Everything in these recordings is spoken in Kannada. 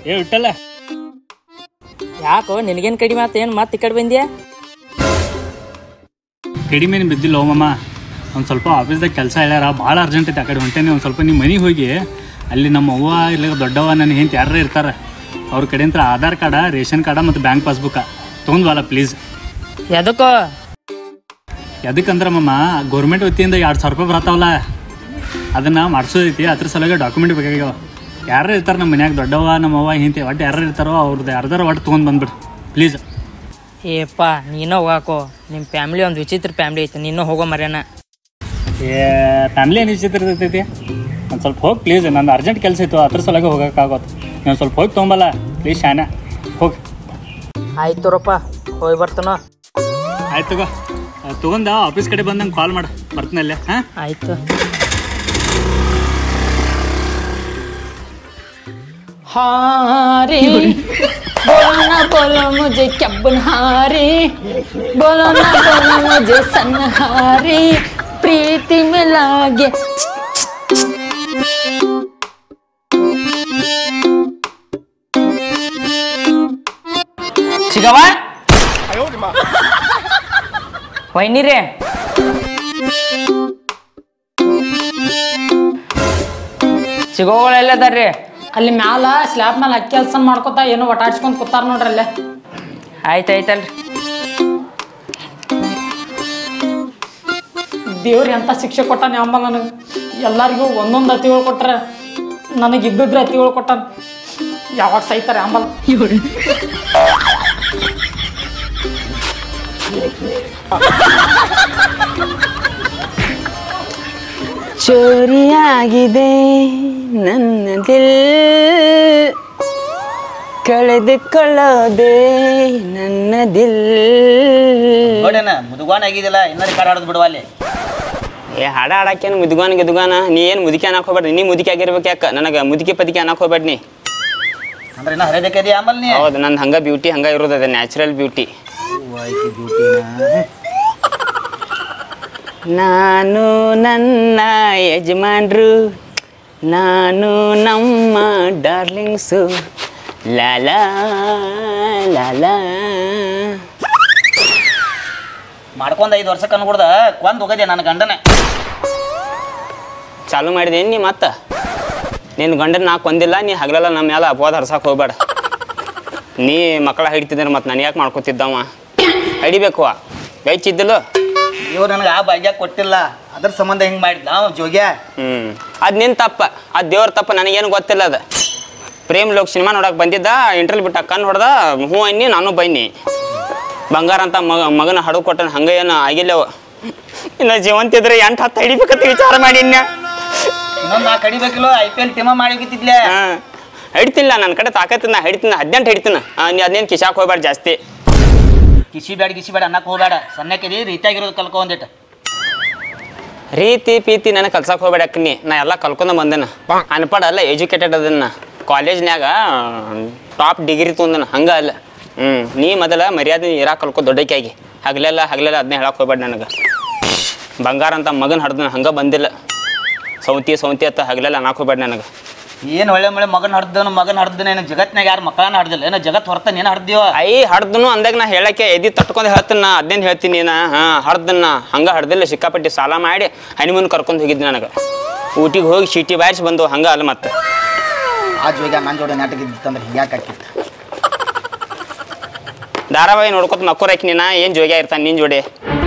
ಏ ಬಿಟ್ಟಲ್ಲ ಯಾಕೋ ನಿನಗೇನು ಕಡಿಮೆ ಆತ ಏನು ಮತ್ತೆ ಈ ಕಡೆ ಬಂದ್ಯಾ ಕಡಿಮೆ ಏನು ಬಿದ್ದಿಲ್ಲ ಮಮ್ಮ ಒಂದು ಸ್ವಲ್ಪ ಆಫೀಸ್ದಾಗ ಕೆಲಸ ಹೇಳ್ಯಾರ ಭಾಳ ಅರ್ಜೆಂಟ್ ಐತೆ ಆ ಕಡೆ ಹೊಂಟೇನೆ ಒಂದು ಸ್ವಲ್ಪ ನಿಮ್ಮ ಮನೆಗೆ ಹೋಗಿ ಅಲ್ಲಿ ನಮ್ಮ ಅವ್ವ ಇಲ್ಲ ದೊಡ್ಡವ್ವ ನನ್ನ ಹೆಂತ ಯಾರು ಇರ್ತಾರೆ ಅವ್ರ ಕಡೆಯಿಂದ ಆಧಾರ್ ಕಾರ್ಡ ರೇಷನ್ ಕಾರ್ಡ ಮತ್ತು ಬ್ಯಾಂಕ್ ಪಾಸ್ಬುಕ್ಕ ತೊಗೊಂಡ್ವಲ್ಲ ಪ್ಲೀಸ್ ಎದಕ್ಕೋ ಎದಕ್ಕಂದ್ರೆ ಮಮ್ಮ ಗೌರ್ಮೆಂಟ್ ವತಿಯಿಂದ ಎರಡು ಸಾವಿರ ರೂಪಾಯಿ ಬರತ್ತಾವಲ್ಲ ಅದನ್ನು ಮಾಡಿಸೋದೈತಿ ಅದ್ರ ಸಲುವಾಗಿ ಡಾಕ್ಯುಮೆಂಟ್ ಬೇಕಾಗ್ಯಾವ ಯಾರು ಇರ್ತಾರೆ ನಮ್ಮ ಮನ್ಯಾಗ ದೊಡ್ಡವ್ವ ನಮ್ಮ ಅವ್ವ ಹಿಂತೆ ಒಟ್ಟು ಯಾರು ಇರ್ತಾರೋ ಅವ್ರದ್ದು ಯಾರ್ದಾರ ಒಟ್ಟು ತೊಗೊಂಡು ಬಂದ್ಬಿಡ್ರಿ ಪ್ಲೀಸ್ ಏಪ್ಪ ನೀನು ಹೋಗಾಕೋ ನಿಮ್ಮ ಫ್ಯಾಮಿಲಿ ಒಂದು ವಿಚಿತ್ರ ಫ್ಯಾಮಿಲಿ ಐತೆ ನೀನು ಹೋಗೋ ಮರ್ಯಾನ ಏ ಫ್ಯಾಮ್ಲಿ ಏನು ವಿಚಿತ್ರ ಇರ್ತೈತಿ ಒಂದು ಸ್ವಲ್ಪ ಹೋಗಿ ಪ್ಲೀಸ್ ನಂದು ಅರ್ಜೆಂಟ್ ಕೆಲಸ ಇತ್ತು ಅದ್ರ ಸಲುವಾಗಿ ಹೋಗೋಕ್ಕಾಗೋದು ನೀವು ಸ್ವಲ್ಪ ಹೋಗಿ ತೊಗೊಂಬಲ್ಲ ಪ್ಲೀಸ್ ಶಾನ ಹೋಗಿ ಆಯ್ತು ತೋರಪ್ಪ ಹೋಗಿ ಬರ್ತಾನೋ ಆಯ್ತು ತಗೋ ತೊಗೊಂಡ ಆಫೀಸ್ ಕಡೆ ಬಂದಂಗೆ ಕಾಲ್ ಮಾಡು ಬರ್ತೀನಲ್ಲೇ ಹಾಂ ಆಯ್ತು हारे बोलो ना बोलो मुझे क्या बनहारे बोलो ना बोलो मुझे सनहारे प्रीति में लागे ಸಿಗವ ವೈನಿರೇ ಸಿಗೋಗಳೆಲ್ಲದಾರ್ರಿ ಅಲ್ಲಿ ಮ್ಯಾಲ ಸ್ಲ್ಯಾಬ್ ಮೇಲೆ ಹಕ್ಕಿ ಕೆಲಸ ಮಾಡ್ಕೊತಾ ಏನೋ ಒಟಾಡ್ಸ್ಕೊಂಡ್ ಕೂತಾರ ನೋಡ್ರಿ ಅಲ್ಲೇ ಆಯ್ತು ಆಯ್ತಲ್ರಿ ದೇವ್ರು ಎಂತ ಶಿಕ್ಷೆ ಕೊಟ್ಟಾನ ಅಂಬ ನನಗೆ ಎಲ್ಲರಿಗೂ ಒಂದೊಂದು ಅತಿಗಳು ಕೊಟ್ರೆ ನನಗೆ ಇಬ್ಬಿಬ್ರು ಅತಿಗಳು ಕೊಟ್ಟಾನ ಯಾವಾಗ ಸೈತಾರೆ ಅಂಬಲ್ ಚೋರಿಯಾಗಿದೆ ನನ್ನ ದಿಲ್ ಕಳೆದುಕೊಳ್ಳೋದೆ ನನ್ನ ದಿಲ್ ನೋಡೇನ ಮುದುಗಾನ ಆಗಿದಿಲ್ಲ ಇನ್ನೊಂದು ಕಾರ್ ಹಾಡೋದು ಬಿಡುವ ಅಲ್ಲಿ ಏ ಹಾಡ ಹಾಡಕ್ಕೇನು ಮುದುಗಾನ ಗಿದುಗಾನ ನೀ ಏನು ಮುದುಕಿ ಅನ್ನಕ್ಕೆ ಹೋಗ್ಬೇಡ್ರಿ ನೀ ಮುದುಕಿ ಆಗಿರ್ಬೇಕು ಯಾಕೆ ನನಗೆ ಮುದುಕಿ ಪತಿಕೆ ಅನ್ನಕ್ಕೆ ಹೋಗ್ಬೇಡ ನೀ ಅಂದ್ರೆ ಇನ್ನ ಹರಿಬೇಕದಿ ಆಮೇಲೆ ನೀ ಹೌದು ನಂದು ಹಂಗೆ ಬ್ಯೂಟಿ ಹಂಗೆ ಇರೋದು ಅದ ನ್ಯಾಚುರಲ್ ಬ್ಯೂಟಿ ನಾನು ನನ್ನ ಯಜಮಾನ್ರು ನಾನು ನಮ್ಮ ಡಾರ್ಲಿಂಗ್ಸು ಲಾಲಾ ಲಾಲಾ ಮಾಡ್ಕೊಂಡ್ ಐದು ವರ್ಷಕ್ಕೆ ಅನ್ಕೊಡ್ದ ಕೊಂದ್ ಹೋಗದೆ ನನ್ನ ಗಂಡನ ಚಾಲು ಮಾಡಿದೆ ನೀ ಮತ್ತೆ ನಿನ್ನ ಗಂಡನ ನಾ ಕೊಂದಿಲ್ಲ ನೀ ಹಗಲೆಲ್ಲ ನಮ್ಮ ಮೇಲೆ ಅಪವಾದ ಹರ್ಸಕ್ಕೆ ಹೋಗ್ಬೇಡ ನೀ ಮಕ್ಕಳ ಹಿಡಿತಿದ್ರೆ ಮತ್ತೆ ನನಗೆ ಯಾಕೆ ಮಾಡ್ಕೊತಿದ್ದವ ಹಿಡಿಬೇಕು ಗೈಚಿದ್ದಿಲ್ಲ ಇವ್ರು ನನಗೆ ಆ ಭಾಗ್ಯ ಕೊಟ್ಟಿಲ್ಲ ಅದ್ರ ಸಂಬಂಧ ಹಿಂಗ್ ಮಾಡಿದ್ಲ ಅವ ಜೋಗ್ಯ ಹ್ಞೂ ಅದು ನಿನ್ನ ತಪ್ಪ ಅದು ದೇವ್ರ ತಪ್ಪ ನನಗೇನು ಗೊತ್ತಿಲ್ಲ ಅದು ಪ್ರೇಮ್ ಲೋಕ್ ಸಿನಿಮಾ ನೋಡಕ್ಕೆ ಬಂದಿದ್ದ ಇಂಟರ್ವ್ಯೂ ಬಿಟ್ಟ ಕಣ್ಣು ಹೊಡೆದ ಹ್ಞೂ ಅನ್ನಿ ನಾನು ಬನ್ನಿ ಬಂಗಾರ ಅಂತ ಮಗ ಮಗನ ಹಡವು ಕೊಟ್ಟನ ಹಂಗೆ ಏನು ಆಗಿಲ್ಲವ ಇನ್ನು ಜೀವಂತಿದ್ರೆ ಎಂಟು ಹತ್ತು ಹಿಡಿಬೇಕಂತ ವಿಚಾರ ಮಾಡಿನ್ಯ ಇನ್ನೊಂದು ನಾ ಕಡಿಬೇಕಿಲ್ಲ ಐ ಪಿ ಎಲ್ ಟೀಮ ಮಾಡಿಗಿತ್ತಿದ್ಲೆ ಹಾಂ ಹಿಡ್ತಿಲ್ಲ ನನ್ನ ಕಡೆ ತಾಕತ್ತಿನ ಹಿಡಿತೀನಿ ಹದಿನೆಂಟು ಹಿಡಿತೀನಿ ನೀ ಅದೇನು ಕಿಶಾಕ್ ಹೋಗ್ಬೇಡ ಜಾಸ್ತಿ ಕಿಸಿ ಬೇಡ ಗಿಸಿ ಬೇಡ ಅನ್ನಕ್ಕೆ ಹೋಗ್ಬೇಡ ಸಣ್ಣಕ್ಕಿದಿ ರೀತಿಯಾಗಿರೋದು ಕಲ್ಕೊ ಒಂದಿಟ್ಟು ರೀತಿ ಪೀತಿ ನನಗೆ ಕಲ್ಸಕ್ಕೆ ಹೋಗ್ಬೇಡ ಅಕ್ಕನಿ ನಾ ಎಲ್ಲ ಕಲ್ಕೊಂಡ ಬಂದೇನ ಅನ್ಪಡ ಅಲ್ಲ ಎಜುಕೇಟೆಡ್ ಅದನ್ನ ಕಾಲೇಜ್ನ್ಯಾಗ ಟಾಪ್ ಡಿಗ್ರಿ ತೊಂದನ ಹಂಗ ಅಲ್ಲ ಹ್ಞೂ ನೀ ಮೊದಲ ಮರ್ಯಾದೆ ಇರಾಕ್ ಕಲ್ಕೊ ದೊಡ್ಡಕ್ಕಾಗಿ ಹಗಲೆಲ್ಲ ಹಗಲೆಲ್ಲ ಅದನ್ನೇ ಹೇಳಕ್ಕೆ ಹೋಗ್ಬೇಡ ನನಗೆ ಬಂಗಾರ ಅಂತ ಮಗನ ಹಡ್ದನ ಹಂಗೆ ಬಂದಿಲ್ಲ ಸೌಂತಿ ಸೌಂತಿ ಅತ್ತ ಹಗಲೆಲ್ಲ ಅನ್ನಕ್ಕೆ ಹೋಗ್ಬೇಡ ನನಗೆ ಏನು ಒಳ್ಳೆ ಮಳೆ ಮಗನ ಹಡ್ದನು ಮಗನ ಹಡ್ದನ ಏನು ಜಗತ್ನಾಗ ಯಾರು ಮಕ್ಕಳನ್ನ ಹಡ್ದಿಲ್ಲ ಏನೋ ಜಗತ್ ಹೊರತ ನೀನು ಹಡ್ದೀವ ಐ ಹಡ್ದನು ಅಂದಾಗ ನಾ ಹೇಳಕ್ಕೆ ಎದಿ ತಟ್ಕೊಂಡು ಹೇಳ್ತೀನಿ ನಾ ಅದೇನು ಹೇಳ್ತೀನಿ ನಾ ಹಾಂ ಹಡ್ದನ್ನ ಹಂಗೆ ಹಡ್ದಿಲ್ಲ ಸಿಕ್ಕಾಪಟ್ಟಿ ಸಾಲ ಮಾಡಿ ಹನಿಮೂನ್ ಕರ್ಕೊಂಡು ಹೋಗಿದ್ದೆ ನನಗೆ ಊಟಿಗೆ ಹೋಗಿ ಚೀಟಿ ಬಾರಿಸಿ ಬಂದು ಹಂಗೆ ಅಲ್ಲ ಮತ್ತೆ ಆ ಜೋಗ್ಯ ನನ್ನ ಜೋಡಿ ನಾಟಕ ಇದ್ದಿತ್ತಂದ್ರೆ ಹಿಂಗ್ಯಾಕೆ ಆಕಿತ್ತು ಧಾರಾವಾಹಿ ನೋಡ್ಕೊತ ಮಕ್ಕೋರಾಕಿ ನೀನ ಏನು ಜೋಗ್ಯ ಇರ್ತಾನೆ ನಿನ್ನ ಜೋಡಿ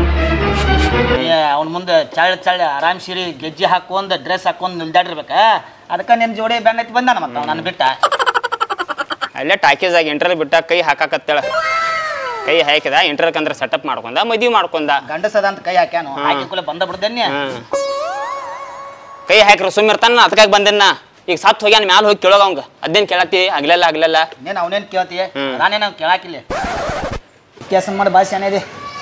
ಅವ್ನ ಮುಂದೆ ಚಳ್ಳ ಚಳ್ಳ ಆರಾಮ್ ಸಿರಿ ಗೆಜ್ಜೆ ಹಾಕೊಂಡ್ ಡ್ರೆಸ್ ಹಾಕೊಂಡ್ ನಿಲ್ದಾಡಿರ್ಬೇಕ ಅದಕ್ಕೆ ನಿನ್ನ ಜೋಡಿ ಬೆನ್ನತ್ತಿ ಬಂದಾನ ಮತ್ತೆ ನನ್ನ ಬಿಟ್ಟ ಅಲ್ಲೇ ಟಾಕೀಸ್ ಆಗಿ ಇಂಟರ್ ಬಿಟ್ಟ ಕೈ ಹಾಕಾಕತ್ತೇಳ ಕೈ ಹಾಕಿದ ಇಂಟರ್ಕ್ ಅಂದ್ರೆ ಸೆಟಪ್ ಮಾಡ್ಕೊಂಡ ಮದ್ವಿ ಮಾಡ್ಕೊಂಡ ಗಂಡಸದ ಅಂತ ಕೈ ಹಾಕ್ಯಾನು ಹಾಕಿ ಕೂಲೆ ಬಂದ ಬಿಡ್ದೇನಿ ಹ್ಮ್. ಕೈ ಹಾಕಿರ ಸುಮ್ಮಿರ್ತಾನ ಅದಕ್ಕಾಗಿ ಬಂದೆನ ಈಗ ಸತ್ ಹೋಗ್ಯಾನ ಮ್ಯಾಲ ಹೋಗಿ ಕೇಳೋಗ ಅವಂಗ ಅದೇನು ಕೇಳತ್ತಿ ಆಗ್ಲೆಲ್ಲ ಆಗ್ಲೆಲ್ಲ ನೀನು ಅವನೇನು ಕೇಳ್ತೀಯ ಹ್ಮ್. ನಾನೇ ನಾವು ಕೇಳಾಕಿಲ್ಲ ಕೆಲಸ ಮಾಡಿ ಭಾಷೆ ಏನಿದೆ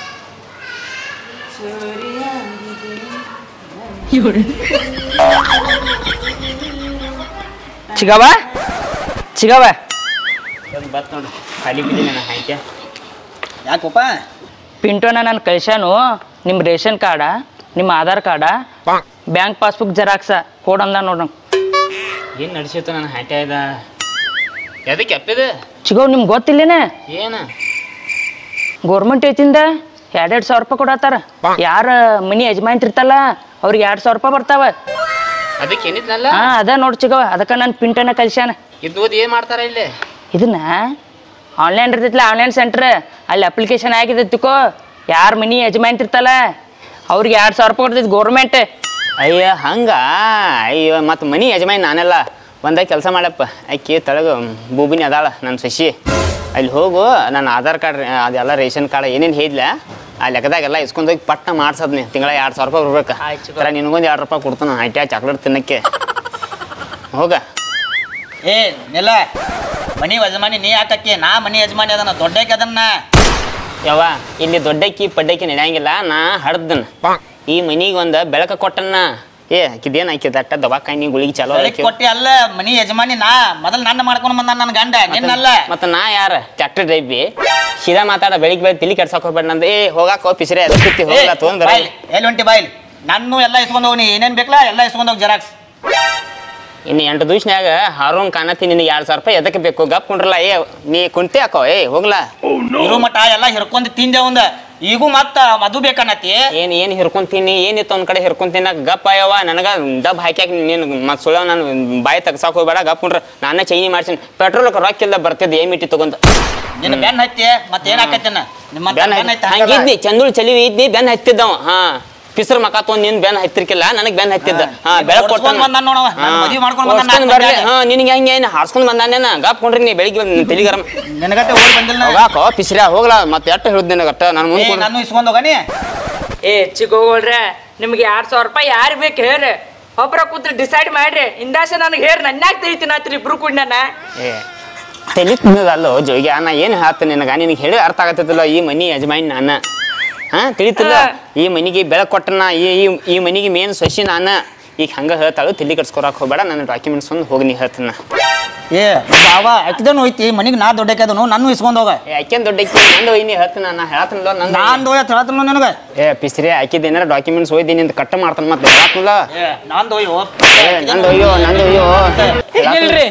ಚಿಗವ ಚಿಗವ ಬತ್ ನೋಡು ಖಾಲಿ ಬಿದ್ದಿ ನಾನು ಹಾಕ್ಯ ಯಾಕಪ್ಪ ಪಿಂಟೋನ ನಾನು ಕಳ್ಸ್ಯಾನು ನಿಮ್ಮ ರೇಷನ್ ಕಾರ್ಡ ನಿಮ್ಮ Aadhaar card bank passbook xerox ಕೊಡಂದ ನೋಡ್ರಿ ಏನು ನಡೆಸಿತ್ತು ನನ್ನ ಹ್ಯಾಟ್ಯ ಇದ ಎದಕ್ಕೆ ಅಪ್ಪಿದ ಚಿಗವ್ ನಿಮ್ಗೆ ಗೊತ್ತಿಲ್ಲೇನ ಏನ ಗೋರ್ಮೆಂಟ್ ಐತಿಂದ ಎರಡೆರಡು ಸಾವಿರ ರೂಪಾಯಿ ಕೊಡತ್ತಾರ ಯಾರ ಮನಿ ಯಜಮಾನ್ತಿರ್ತಲ್ಲ ಅವ್ರಿಗೆ ಎರಡು ಸಾವಿರ ರೂಪಾಯಿ ಬರ್ತಾವ ಅದಕ್ಕೆ ಏನಿದ್ನಲ್ಲ ಹಾ ಅದ ನೋಡ್ ಚಿಗವ ಅದಕ್ಕೆ ನಾನು ಪಿಂಟನ ಕಲ್ಸ್ಯಾನ ಇದು ಓದಿ ಏನ್ ಮಾಡ್ತಾರ ಇಲ್ಲಿ ಇದನ್ನ ಆನ್ಲೈನ್ ಇರ್ತೈತಿಲ್ಲ ಆನ್ಲೈನ್ ಸೆಂಟ್ರ್ ಅಲ್ಲಿ ಅಪ್ಲಿಕೇಶನ್ ಆಗಿದ್ದಕ್ಕೋ ಯಾರ ಮನಿ ಯಜಮಾನ್ತಿರ್ತಲ್ಲ ಅವ್ರಿಗೆ ಎರಡು ಸಾವಿರ ರೂಪಾಯಿ ಕೊಡ್ತೈತಿ ಗೋರ್ಮೆಂಟ್ ಅಯ್ಯ ಹಂಗ ಅಯ್ಯೋ ಮತ್ತು ಮನಿ ಯಜಮಾನಿ ನಾನೆಲ್ಲ ಒಂದಾಗ ಕೆಲಸ ಮಾಡಪ್ಪ ಆಕಿ ತಳಗ ಬೂಬಿನಿ ಅದಾಳ ನನ್ನ ಸಸಿ ಅಲ್ಲಿ ಹೋಗು ನನ್ನ ಆಧಾರ್ ಕಾರ್ಡ್ ಅದೆಲ್ಲ ರೇಷನ್ ಕಾರ್ಡ್ ಏನೇನು ಹೇಳಿದ್ಲ ಆ ಲೆಕ್ಕದಾಗೆಲ್ಲ ಇಸ್ಕೊಂಡೋಗಿ ಪಟ್ನ ಮಾಡ್ಸದ್ನಿ ತಿಂಗಳ ಎರಡು ಸಾವಿರ ರೂಪಾಯಿ ಬರ್ಬೇಕು ಆಯ್ತು. ಸರ ನಿನಗೊಂದು ಎರಡು ರೂಪಾಯಿ ಕೊಡ್ತಾನೆ ಐಟಿ ಚಾಕ್ಲೇಟ್ ತಿನ್ನಕ್ಕೆ ಹೋಗ ಏ ನಿಲ್ಲ ಮನಿ ಯಜಮಾನಿ ನೀ ಯಾಕಕ್ಕಿ ನಾ ಮನಿ ಯಜಮಾನಿ ಅದನ್ನ ದೊಡ್ಡಕ್ಕೆ ಅದನ್ನ ಯವ್ವ ಇಲ್ಲಿ ದೊಡ್ಡಕ್ಕಿ ಪಡ್ಡಕ್ಕಿ ನಡೆಯಂಗಿಲ್ಲ ನಾ ಹಡ್ದನ್ ಈ ಮನಿಗೆ ಒಂದು ಬೆಳಕ ಕೊಟ್ಟನ್ನ ಏ ಆಕಿದೇನು ಹಾಕಿದ ಅಟ್ಟ ದವಾಖಾನಿ ಗುಳಿಗೆ ಚಾಲೋ ಬೆಳಗ್ಗೆ ಕೊಟ್ಟಿ ಅಲ್ಲ ಮನಿ ಯಜಮಾನಿ ನಾ ಮೊದಲು ನನ್ನ ಮಾಡ್ಕೊಂಡು ಬಂದ ನನ್ನ ಗಂಡ ನಿನ್ನಲ್ಲ ಮತ್ತ ನಾ ಯಾರ ಟ್ರ್ಯಾಕ್ಟರ್ ಡ್ರೈವಿ ಸೀದಾ ಮಾತಾಡ ಬೆಳಿಗ್ಗೆ ಬೆಳಿಗ್ಗೆ ತಿಳಿ ಕೆಡ್ಸಕ್ ಹೋಗ್ಬೇಡ ನಂದು ಏ ಹೋಗಾಕ ಪಿಸಿರೆ ಅದ ಕುತ್ತಿ ಏ, ಹೋಗಲ್ಲ ತೊಗೊಂಡ್ ಬರ ಬಾಯ್ಲ್, ಎಲ್ಲಿ ಹೊಂಟಿ ಬಾಯ್ಲ್ ನಾನು ಎಲ್ಲ ಇಸ್ಕೊಂಡು ಹೋಗಿ ಏನೇನ್ ಬೇಕಲ್ಲ ಎಲ್ಲ ಇಸ್ಕೊಂಡು ಹೋಗಿ ಜೆರಾಕ್ಸ್ ಇನ್ನು ಎಂಟು ದಿವ್ಸನ್ಯಾಗ ಹಾರೋನ್ ಕಾಣತಿ ನಿನಗೆ ಎರಡು ಸಾವಿರ ರೂಪಾಯಿ ಎದಕ್ಕೆ ಬೇಕು ಗಪ್ ಕುಂಡ್ರಲ್ಲ ಏ ನೀ ಕುಂತಿ ಹಾಕೋ ಏ ಹೋಗ್ಲಾ ಇರು ಮಟ ಎಲ್ಲ ಹಿರ್ಕೊಂಡು ತಿಂದೆ ಒಂದ ಈಗೂ ಮತ್ತ ಅದು ಬೇಕನ್ನತಿ ಏನ್ ಏನ್ ಹಿರ್ಕೊಂತೀನಿ ಏನಿತ್ತು ಒಂದ್ ಕಡೆ ಹಿರ್ಕೊಂತೀನಿ ಗಪ್ ಅಯ್ಯವ ನನಗ ಡಬ್ ಹಾಕ್ಯಾಕ ನೀನು ಮತ್ ಸುಳ್ಳ ನಾನು ಬಾಯಿ ತಗ್ಸಾಕ್ ಹೋಗ್ಬೇಡ ಗಪ್ ಕುಂಡ್ರ ನಾನೇ ಚೈನಿ ಮಾಡ್ತೀನಿ ಪೆಟ್ರೋಲ್ ರೊಕ್ಕ ಇಲ್ಲ ಬರ್ತಿದ್ದೆ ಏ ಮಿಟ್ಟಿ ತಗೊಂಡ್ ನಿನ್ನ ಬೆನ್ ಹತ್ತಿ ಮತ್ತೆ ಏನ್ ಹಾಕತ್ತೇನ ನಿಮ್ಮ ಬೆನ್ ಬೆನ್ ಹತ್ತಿ ಹಂಗಿದ್ನಿ ಚಂದುಳು ಚಲಿವಿ ಇದ್ನಿ ಬೆನ್ ಹತ್ತಿದ್ದವ ಹಾ ಪಿಸರ್ ಮಕ ತೊಗೊಂಡ್ ನಿನ್ ಬೆನ್ ಹತ್ತಿರ್ಕಿಲ್ಲ ನನಗ್ ಬೆನ್ ಹತ್ತಿದ್ದ ಹಾ ಈಗ ಬೆಳಕ್ ಓಡ್ಸ್ಕೊಂಡ್ ಬಂದಾನ್ ನೋಡವ. ನನ್ನ ಮದ್ವಿ ಮಾಡ್ಕೊಂಡ್ ಬಂದಾನ್ ನಾಲ್ಕು ಬರ್ಲಿ ಮಂದಿ ಹಾ ನಿನಗೆ ಹೆಂಗೆ ಏನು ಹಾರ್ಸ್ಕೊಂಡ್ ಬಂದಾನೇನ ಗಾಪ್ ಕೊಂಡ್ರಿ ನೀ ಬೆಳಿಗ್ಗೆ ತೆಲಿಗರಂ ನಿನಗತ್ತೆ ಓಡಿ ಬಂದಿಲ್ಲ ನಾ. ಹೋಗಾಕೋ ಪಿಸ್ರ್ಯಾ ಹೋಗ್ಲಾ ಮತ್ತೆ ಎಟ್ಟು ಹೇಳಿದ್ ನಿನಗಟ್ಟ ನಾನು ಏ, ಮುಂದೆ ನಾನು ಇಸ್ಕೊಂಡು ಹೋಗನಿ ಏ ಚಿಗೋಳ್ರೆ ನಿಮ್ಗೆ ಎರಡು ಸಾವಿರ ರೂಪಾಯಿ ಯಾರು ಬೇಕು ಹೇಳ್ರಿ ಒಬ್ರ ಕೂತ್ರಿ ಡಿಸೈಡ್ ಮಾಡ್ರಿ ಇಂದಾಸ ನನಗೆ ಹೇರ್ ನನ್ಯಾಗ ತಿಳಿತೀನಾತ್ರಿ ಇಬ್ರು ಕೂಡ ಏ ತಲಿ ತಿನ್ನೋದಲ್ಲೋ ಜೋಗ್ಯ ನಾ ಏನು ಹೇಳ್ತ ನಿನಗ ನಿನಗೆ ಹೇಳಿ ಅರ್ಥ ಆಗತ್ತಿಲ್ಲ ಈ ಮನಿ ಯಜಮಾನಿ ನಾನ ಹಾ ತಿಳಿತಿಲ್ಲ ಈ ಮನಿಗೆ ಬೆಳಕು ಕೊಟ್ಟನ ಈ ಈ- ಈ ಮನಿಗೆ ಮೇನ್ ಸೊಸಿ ನಾನ ಈಗ ಹಂಗ ಹೇಳ್ತಾಳು ತಲೆ ಕಟ್ಸ್ಕೊರಕ್ ಹೋಗ್ಬೇಡ ನನ್ನ ಡಾಕ್ಯುಮೆಂಟ್ಸ್ ಒಂದು ಹೋಗಿ ನೀ ಹೇಳ್ತಾನ ಏ ಬಾವ ಅಕ್ಕಿದನು ಐತಿ ಮನಿಗೆ ನಾ ದೊಡ್ಡಕ್ಕದನು ನಾನು ಇಸ್ಕೊಂಡು ಹೋಗ ಯಾಕೆನ್ ದೊಡ್ಡ ನಂದು ಒಯ್ನಿ ಹೇಳ್ತಾನ ನಾ ಹೇಳ್ತಾನಲ್ಲ ನಂದು ನಾನ್ ದೋಯ ಹೇಳ್ತಾನ ನನಗ ಏ ಪಿಸ್ರಿ ಆಕಿದ ಏನಾರ ಡಾಕ್ಯುಮೆಂಟ್ಸ್ ಒಯ್ದೀನಿ ಅಂತ ಕಟ್ಟ ಮಾಡ್ತಾನ ಮತ್ತೆ ಹೇಳತ್ತಲ್ಲ ಏ ನಾನ್ ದೋಯೋ ಏ ನಂದು ಅಯ್ಯೋ ನಂದು ಅಯ್ಯೋ ಇಲ್ರಿ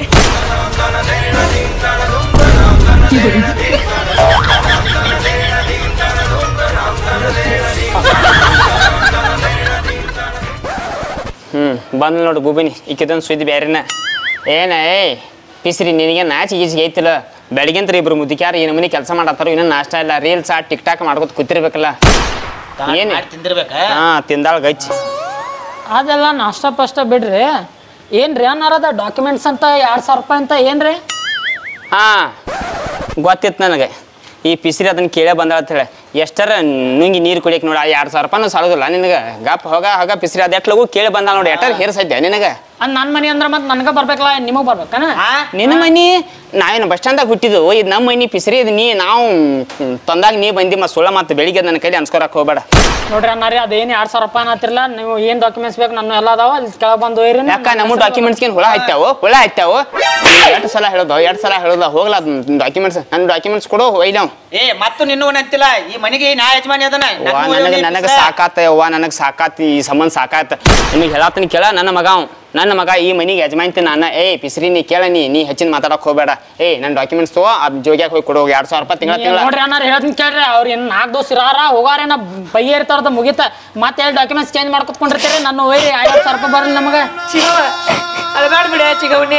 ಹ್ಮ್ ಬಂದ್ ನೋಡು ಬೂಬಿನಿ ಈಕಿದೊಂದು ಸುದ್ದಿ ಬ್ಯಾರೆನ ಏನ ಏ ಪಿಸ್ರಿ ನಿನಗೆ ನಾಚಿ ಗೀಚಿಗೆ ಐತಿಲ್ಲ ಬೆಳಗ್ಗೆಂತ್ರ ಇಬ್ರು ಮುದಿಕ್ಯಾರ ಈ ನಮೂನಿ ಕೆಲಸ ಮಾಡತ್ತಾರ ಇನ್ನೂ ನಾಷ್ಟ ಇಲ್ಲ ರೀಲ್ಸ್ ಆ ಟಿಕ್ ಟಾಕ್ ಮಾಡ್ಕೊತ ಕೂತಿರ್ಬೇಕಲ್ಲ ಏನು ಮಾಡಿ ತಿಂದಿರ್ಬೇಕ ಹಾ ತಿಂದಾಳ ಗಚ್ಚಿ ಅದೆಲ್ಲ ನಾಷ್ಟ ಪಷ್ಟ ಬಿಡ್ರಿ ಏನ್ರಿ ಅನ್ನಾರದ ಡಾಕ್ಯುಮೆಂಟ್ಸ್ ಅಂತ ಎರಡು ಸಾವಿರ ರೂಪಾಯಿ ಅಂತ ಏನ್ರಿ ಹಾ ಗೊತ್ತಿತ್ತು ನನಗೆ ಈ ಪಿಸ್ರಿ ಅದನ್ನ ಕೇಳೇ ಬಂದಾಳ ಅಂತ ಹೇಳಿ ಎಷ್ಟರ ನುಂಗಿ ನೀರು ಕುಡಿಯಕ್ಕೆ ನೋಡಿ ಎರಡು ಸಾವಿರ ರೂಪಾಯಿನೂ ಸಾಲೋದಿಲ್ಲ ನಿನಗೆ ಗಪ್ ಹೋಗ ಹೋಗ ಪಿಸ್ರಿ ಅದು ಎಟ್ಲಗು ಕೇಳಿ ಬಂದಾಳ ನೋಡಿ ಎಟ್ಟರ ಹೇರ್ಸೈತೆ ನಿನಗೆ ಅದು ನನ್ನ ಮನೆ ಅಂದ್ರೆ ಮತ್ತೆ ನನಗೆ ಬರ್ಬೇಕಲ್ಲ ನಿಮಗೆ ಬರ್ಬೇಕನ ಹಾ ನಿನ್ನ ಮನಿ ನಾವೇನು ಬಸ್ ಸ್ಟ್ಯಾಂಡ್ದಾಗ ಹುಟ್ಟಿದ್ದು ಇದು ನಮ್ಮ ಮನಿ ಪಿಸ್ರಿ ಇದು ನೀ ನಾವು ಹ್ಮ್, ತಂದಾಗ ನೀ ಬಂದಿ ಮತ್ತೆ ಸುಳ್ಳ ಮತ್ತೆ ಬೆಳಿಗ್ಗೆ ನನ್ನ ಕೈಲಿ ಅನ್ಸ್ಕೊರಕ್ಕೆ ಹೋಗ್ಬೇಡ ನೋಡ್ರಿ ಅನ್ನಾರಿ ಅದೇನು ಎರಡು ಸಾವಿರ ರೂಪಾಯಿ ಅನ್ನತ್ತಿರಲ್ಲ ನೀವು ಏನು ಡಾಕ್ಯುಮೆಂಟ್ಸ್ ಬೇಕು ನನ್ನ ಎಲ್ಲ ಅದಾವ ಅಲ್ಲಿ ಕೆಳಗೆ ಬಂದು ಒಯ್ರಿ ಯಾಕ ನಮ್ಮ ಡಾಕ್ಯುಮೆಂಟ್ಸ್ ಹುಳ ಹತ್ತಾವು ಹುಳ ಹತ್ತಾವು ಎರಡು ಸಲ ಹೇಳೋದು ಎರಡು ಸಲ ಹೇಳೋದು ಹೋಗ್ಲ ಡಾಕ್ಯುಮೆಂಟ್ಸ್ ನನ್ನ ಡಾಕ್ಯುಮೆಂಟ್ಸ್ ಕೊಡು ಒಯ್ಲವ್ ಏ ಮತ್ತು ನಿನ್ನೂ ಅಂತಿಲ್ಲ ಈ ಮನಿಗೆ ನಾ ಯಜಮಾನಿ ಅದನ ವಾ ನನಗೆ ನನಗೆ ಸಾಕಾತ ಯವ್ವ ನನಗೆ ಸಾಕಾತ ಈ ಸಂಬಂಧ ಸಾಕಾತ ನಿಮಗೆ ಹೇಳತ್ತೀನಿ ಕೇಳ ನನ್ನ ಮಗ ಅವ ನನ್ನ ಮಗ ಈ ಮನಿಗೆ ಯಜಮಾನ್ತಿ ನಾನು ಏ ಪಿಸ್ರಿ ನೀ ಕೇಳ ನೀ ನೀ ಹೆಚ್ಚಿನ ಮಾತಾಡಕ್ ಹೋಗ್ಬೇಡ ಏ ನನ್ನ ಡಾಕ್ಯುಮೆಂಟ್ಸ್ ತಗೋ ಆ ಜೋಗ್ಯಾಗ ಹೋಗಿ ಕೊಡು ಎರಡು ಸಾವಿರ ರೂಪಾಯಿ ತಿಂಗಳ ತಿಂಗಳ ನೋಡ್ರಿ ಅನ್ನಾರ ಹೇಳ್ತೀನಿ ಕೇಳ್ರಿ ಅವ್ರು ಏನು ನಾಲ್ಕು ದೋಸ್ ಇರಾರ ಹೋಗಾರೇನ ಬೈಯ ಇರ್ತಾರದ ಮುಗಿತ ಮತ್ತೆ ಎಲ್ಲ ಡಾಕ್ಯುಮೆಂಟ್ಸ್ ಚೇಂಜ್ ಮಾಡ್ಕೊತ್ಕೊಂಡಿರ್ತೀರಿ ನನ್ನ ಒಯ್ರಿ ಐವತ್ತು ಸಾವಿರ ರೂಪಾಯಿ ಬರ್ಲಿ ನಮಗೆ ಚಿಗವ ಅದು ಬೇಡ ಬಿಡ ಚಿಗವನಿ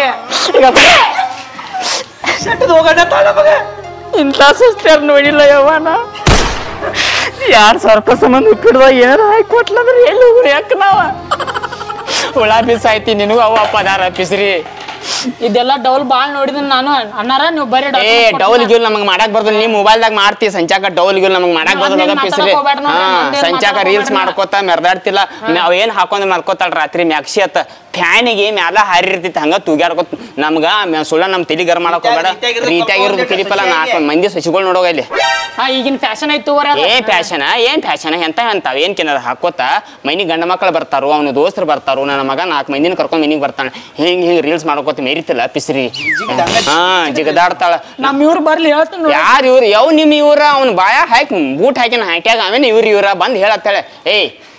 ಇಂಥ ಸಿಸ್ಟರ್ ನೋಡಿಲ್ಲ ಯವ್ವನ ಎರಡು ಸಾವಿರ ರೂಪಾಯಿ ಸಂಬಂಧ ಉಪ್ಪಿಡ್ದ ಏನಾರ ಹಾಕಿ ಕೊಟ್ಲಂದ್ರೆ ಎಲ್ಲಿ ಹೋಗ್ರಿ ಯಾಕೆ ನಾವ ಹುಳ ಬಿಸ್ ಐತಿ ನಿನಗೂ ಅವ ಅಪ್ಪ ಅದಾರ ಪಿಸ್ರಿ ಇದೆಲ್ಲ ಡೌಲ್ ಭಾಳ ನೋಡಿದೀನಿ ನಾನು ಅನ್ನಾರ ನೀವು ಬರೀ ಏ documents ಡೌಲ್ ಕೊಟ್ಬಿಡ. ಗಿಲ್ ನಮಗೆ ಮಾಡಕ್ ಬರ್ತದೆ ನೀ ಮೊಬೈಲ್ದಾಗ ಮಾಡ್ತಿ ಸಂಚಾಕ ಡೌಲ್ ಗಿಲ್ ನಮಗೆ ಮಾಡಕ್ ನೀವ್ ಬರ್ತದೆ ಅದ್ನೇನ್ ಪಿಸ್ರಿ ಮಾತಾಡಕ್ ಹೋಗ್ಬೇಡ ನೋಡ್ರಿ, ಹಾ ನಂದೇನ್ ಸಂಚಾಕ ಮಾತಾಡಕ್ ರೀಲ್ಸ್ ಹೋಗ್ಬೇಡ. ಮಾಡ್ಕೋತ ಮೆರ್ದಾಡ್ತಿಲ್ಲ ನಾವ್ ಏನ್ ಹಾಕೊಂಡ್ ಮಲ್ಕೋತಾಳ ರಾತ್ರಿ ಮ್ಯಾಕ್ಸಿ ಅತ್ತ ಫ್ಯಾನಿಗೆ ಮ್ಯಾಲ ಹಾರಿರ್ತೈತಿ ಹಂಗ ತೂಗ್ಯಾಡ್ಕೋತ ನಮ್ಗ ಮ್ಯಾ- ಸುಳ್ಳ ನಮ್ ತಲಿ ಗರ್ ಮಾಡಕ್ ಹೋಗ್ಬೇಡ ರೀತಿಯಾಗಿರೋದು ರೀತಿಯಾಗಿರೋದು ಕಪ್ಪು ತಿಲಿಪಲ್ಲ ಒಂದೇ ನಾಲ್ಕು ಮಂದಿ ಸಸಿಗಳು ನೋಡೋಗ ಇಲ್ಲಿ ಹಾ ಈಗಿನ ಫ್ಯಾಷನ್ ಐತಿ ತಗೋರಿ ಅದು. ಏನ್ ಫ್ಯಾಷನ್ ಏನ್ ಫ್ಯಾಷನ್ ಎಂತ ಅಂತಾವ ಏನ್ ಕೆನದ ಹಾಕೋತ ಮನಿ ಗಂಡ ಮಕ್ಕಳು ಬರ್ತಾರು ಅವನ ದೋಸ್ತರು ಬರ್ತಾರು ನನ್ನ ಮಗ ನಾಲ್ಕು ಮಂದಿನ ಕರ್ಕೊಂಡ್ ಮನಿಗೆ ಬರ್ತಾನೆ ಹಿಂಗ್ ಹಿಂಗ್ ರೀಲ್ಸ್ ಮಾಡ್ಕೋತ ಮೆರಿತಿಲ್ಲ ಪಿಸ್ರಿ ಹಾ ಜಿಗದಾಡ್ತಾಳ ನಮ್ ಇವ್ರು ಬರ್ಲಿ ಹೇಳ್ತೀನಿ ನೋಡಿ ಯಾರು ಇವ್ರು ಯಾವ ನಿಮ್ ಇವ್ರ ಅವ್ನ ಬಾಯ ಹಾಕಿ ಬೂಟ್ ಹಾಕಿನ ಹಾಕ್ಯಾಗ ಆಮೇಲೆ ಇವ್ರ ಇವ್ರ ಬಂದ್ ಹೇಳತ್ತಾಳೆ ಏಯ್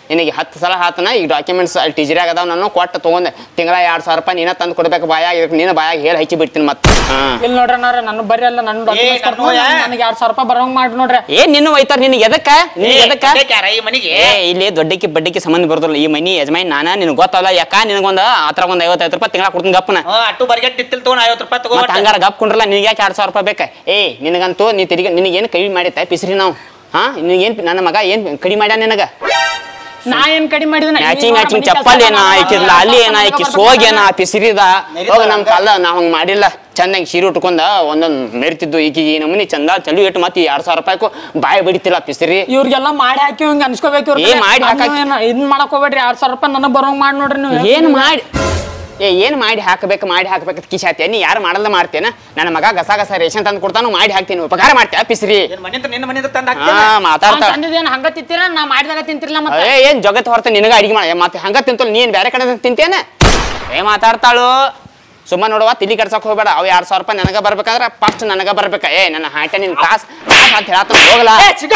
ನಿನಗೆ ಹತ್ತು ಸಲ ಹಾತನ ಈಗ ಡಾಕ್ಯುಮೆಂಟ್ಸ್ ಅಲ್ಲಿ ಟೀಚರ್ಯಾಗ ಅದಾವ ನಾನು ಕೊಟ್ಟು ತೊಗೊಂಡೆ ತಿಂಗಳ ಎರಡು ಸಾವಿರ ರೂಪಾಯಿ ನೀನ ತಂದು ಕೊಡ್ಬೇಕು ಬಾಯಾಗ ಇದಕ್ಕೆ ನೀನು ಬಾಯಾಗ ಹೇಳಿ ಹಚ್ಚಿ ಬಿಡ್ತೀನಿ ಮತ್ತೆ ಹಾಂ ಇಲ್ಲಿ ನೋಡ್ರಿ ಅಣ್ಣಾರ ನನ್ನ ಬರ್ರಿ ಅಲ್ಲ ನನ್ನ ಡಾಕ್ಯುಮೆಂಟ್ಸ್ ನಾನು ಕರ್ಕೊಂಡು ಯಾ- ನನಗೆ ಎರಡ್ ಸಾವಿರ ರೂಪಾಯಿ ಬರೋಂಗ್ ಮಾಡಿ ನೋಡ್ರಿ ಏನ್ ನಿನ್ನ ಒಯ್ತಾರ ನಿನಗೆ ಎದಕ್ಕ ನಿನಗೆ ಎದಕ್ಕ ಯಾರ ಈ ಮನಿಗೆ ಏ ಇಲ್ಲಿ ದೊಡ್ಡಕ್ಕೆ ಬಡ್ಡಿಕ್ಕೆ ಸಂಬಂಧ ಬರೋದಿಲ್ಲ ಈ ಮನಿ ಯಜಮಾನ್ ನಾನ ನಿನಗೆ ಗೊತ್ತಲ್ಲ ಯಾಕ ನಿನಗೊಂದು ಹತ್ರ ಒಂದು ಐವತ್ತೈದು ರೂಪಾಯಿ ತಿಂಗಳ ಕೊಡ್ತೀನಿ ಗಪ್ಪನ ಹಾ ಅಟ್ಟು ಬರ್ಗೆಟ್ ಇತ್ತಿಲ್ ತಗೊಂಡ್ ಐವತ್ತು ರೂಪಾಯಿ ತಗೋ ಮತ್ತೆ ಹಂಗಾರ ಗಪ್ ಕುಂಡ್ರಲ್ಲ ನಿನಗೆ ಯಾಕೆ ಎರಡು ಸಾವಿರ ರೂಪಾಯಿ ಬೇಕಾ ಏ ನಿನಗಂತೂ ನೀ ತಿರುಗಿ ನಿನಗೇನು ಕಡಿಮೆ ಮಾಡೈತೆ ಪಿಸ್ರಿ ನಾವು ಹಾ ನಿನಗೇನು ನನ್ನ ಮಗ ಏನು ಕಡಿಮೆ ಮಾಡ್ಯಾನ ನಿನಗ ನಾ ಏನ್ ಕಡಿಮೆ ಮಾಡಿದ ಮ್ಯಾಚಿಂಗ್ ಮ್ಯಾಚಿಂಗ್ ಚಪ್ಪಲ್ ಏನ ಆಕಿರ್ಲ ಅಲ್ಲಿ ಏನ ಆಕಿ ಸೋಗ್ ಏನ ಪಿಸಿರಿದ ಹೋಗ ನಮ್ ಕಾಲ ನಾವ್ ಹಂಗ್ ಮಾಡಿಲ್ಲ ಚಂದಂಗ್ ಸೀರೆ ಉಟ್ಕೊಂಡ ಒಂದೊಂದ್ ಮೆರಿತಿದ್ದು ಈಕಿಗೆ ಈ ನಮೂನಿ ಚಂದ ಚಲು ಇಟ್ಟು ಮತ್ತೆ ಎರಡ್ ಸಾವಿರ ರೂಪಾಯಿಗೂ ಬಾಯಿ ಬಡಿತಿಲ್ಲ ಪಿಸಿರಿ ಇವ್ರಿಗೆಲ್ಲ ಮಾಡಿ ಹಾಕಿ ಹಿಂಗ ಅನ್ಸ್ಕೋಬೇಕು ಇವ್ರ್ ಏ, ಕಡೆ. ಮಾಡಿ ಹಾಕಾಕಿ- ಅದ್ನ ಏನ್ ಇದನ್ ಮಾಡಕ್ ಹೋಗ್ಬೇಡ್ರಿ ಎರಡ್ ಸಾವಿರ ರೂಪಾಯಿ ನನಗ್ ಬರೋಂಗ್ ಮಾಡಿ ನೋಡ್ರಿ ನೀವು ಏನ್ ಮಾಡಿ ಏ ಏನ್ ಮಾಡಿ ಹಾಕ್ಬೇಕು ಮಾಡಿ ಹಾಕ್ಬೇಕು ಕಿಶಾತಿ ನೀ ಯಾರು ಮಾಡಲ್ಲ ಮಾಡ್ತೇನ ನನ್ನ ಮಗ ಗಸ ಗಸ ರೇಷನ್ ತಂದು ಕೊಡ್ತಾನು ಮಾಡಿ ಹಾಕ್ತೀನಿ ಉಪಕಾರ ಮಾಡ್ತೀಯ ಪಿಸಿರಿ ಏನ್ ಮನಿಂದ ನಿನ್ನ ಮನಿಂದ ತಂದ ಹಾ ಮಾತಾಡ್ತಾ ತಂದಿದ್ದೇನು ಹಂಗ ತಿಂತೀರ ನಾ ಮಾಡಿದಾಗ ತಿಂತಿರ್ಲ ಮತ್ತೆ ಏ ಏನ್ ಜಗತ್ ಹೊರತ ನಿನಗ ಅಡಿಗೆ ಮಾಡಿ ಮತ್ತೆ ಹಂಗ ತಿಂತಲ್ ನೀನ್ ಬೇರೆ ಕಡೆ ತಿಂತೇನ ಏ ಮಾತಾಡ್ತಾಳು ಸುಮ್ಮ ನೋಡುವ ತಿಳಿ ಕಡ್ಸಕ್ ಹೋಗ್ಬೇಡ ಅವ್ ಎರಡ್ ಸಾವಿರ ರೂಪಾಯಿ ನನಗ ಬರ್ಬೇಕಂದ್ರ ಫಸ್ಟ್ ನನಗ ಬರ್ಬೇಕ ಏ ನನ್ನ ಹಾಟ ನಿನ್ ಕಾಸ್ ಕಾಸ್ ಅಂತ ಹೇಳತ್ತ ಹೋಗಲ್ಲ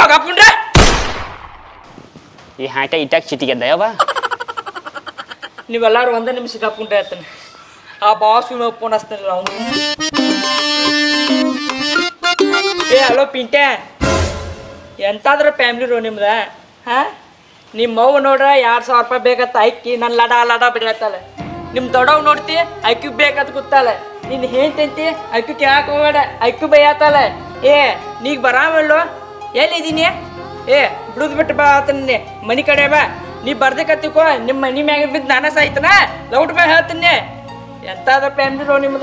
ಈ ಹಾಟ ಇಟ್ಟಾಗ ಚಿಟಿಗೆ ದಯವ ನೀವೆಲ್ಲರೂ ಒಂದೇ ನಿಮಿಷ ಕಪ್ಕೊಂಡ್ರೆ ಆಯ್ತಾನೆ ಆ ಬಾಸ್ ಇವ್ ಫೋನ್ ಹಚ್ತಾನಿಲ್ಲ ಅವನು ಏ ಹಲೋ ಪಿಂಟೆ ಎಂತಾದ್ರ ಫ್ಯಾಮ್ಲಿ ರೋ ನಿಮ್ದ ಹಾ ನಿಮ್ಮ ಮಗು ನೋಡ್ರ ಎರಡು ಸಾವಿರ ರೂಪಾಯಿ ಬೇಕತ್ತ ಐಕಿ ನನ್ನ ಲಡ ಲಡ ಬಿಡತ್ತಲ್ಲ ನಿಮ್ಮ ದೊಡ್ಡವ್ ನೋಡ್ತಿ ಐಕ್ಯೂ ಬೇಕಂತ ಗೊತ್ತಲ್ಲ ನಿನ್ನ ಹೇಳ್ತಂತಿ ಐಕ್ಯೂ ಕೇಳಕ್ ಹೋಗ್ಬೇಡ ಐಕ್ಯೂ ಬೈಯತ್ತಲ್ಲ ಏ ನೀಗ ಬರಾಮಲ್ಲೋ ಎಲ್ಲಿದ್ದೀನಿ ಏ ಬಿಡುದ್ ಬಿಟ್ಟು ಬಾ ಆತನ್ನೆ ಮನಿ ಕಡೆ ಬಾ ನೀ ಬರ್ದಕತ್ತಿಕೋ ನಿಮ್ಮ ಮನಿ ಮ್ಯಾಗ ಬಿದ್ದು ನಾನ ಸಾಯ್ತನ ಲೌಟ್ ಮ್ಯಾಗ ಹೇಳ್ತೀನಿ ಎಂತಾದ ಫ್ಯಾಮ್ಲಿ ರೋ ನಿಮ್ದ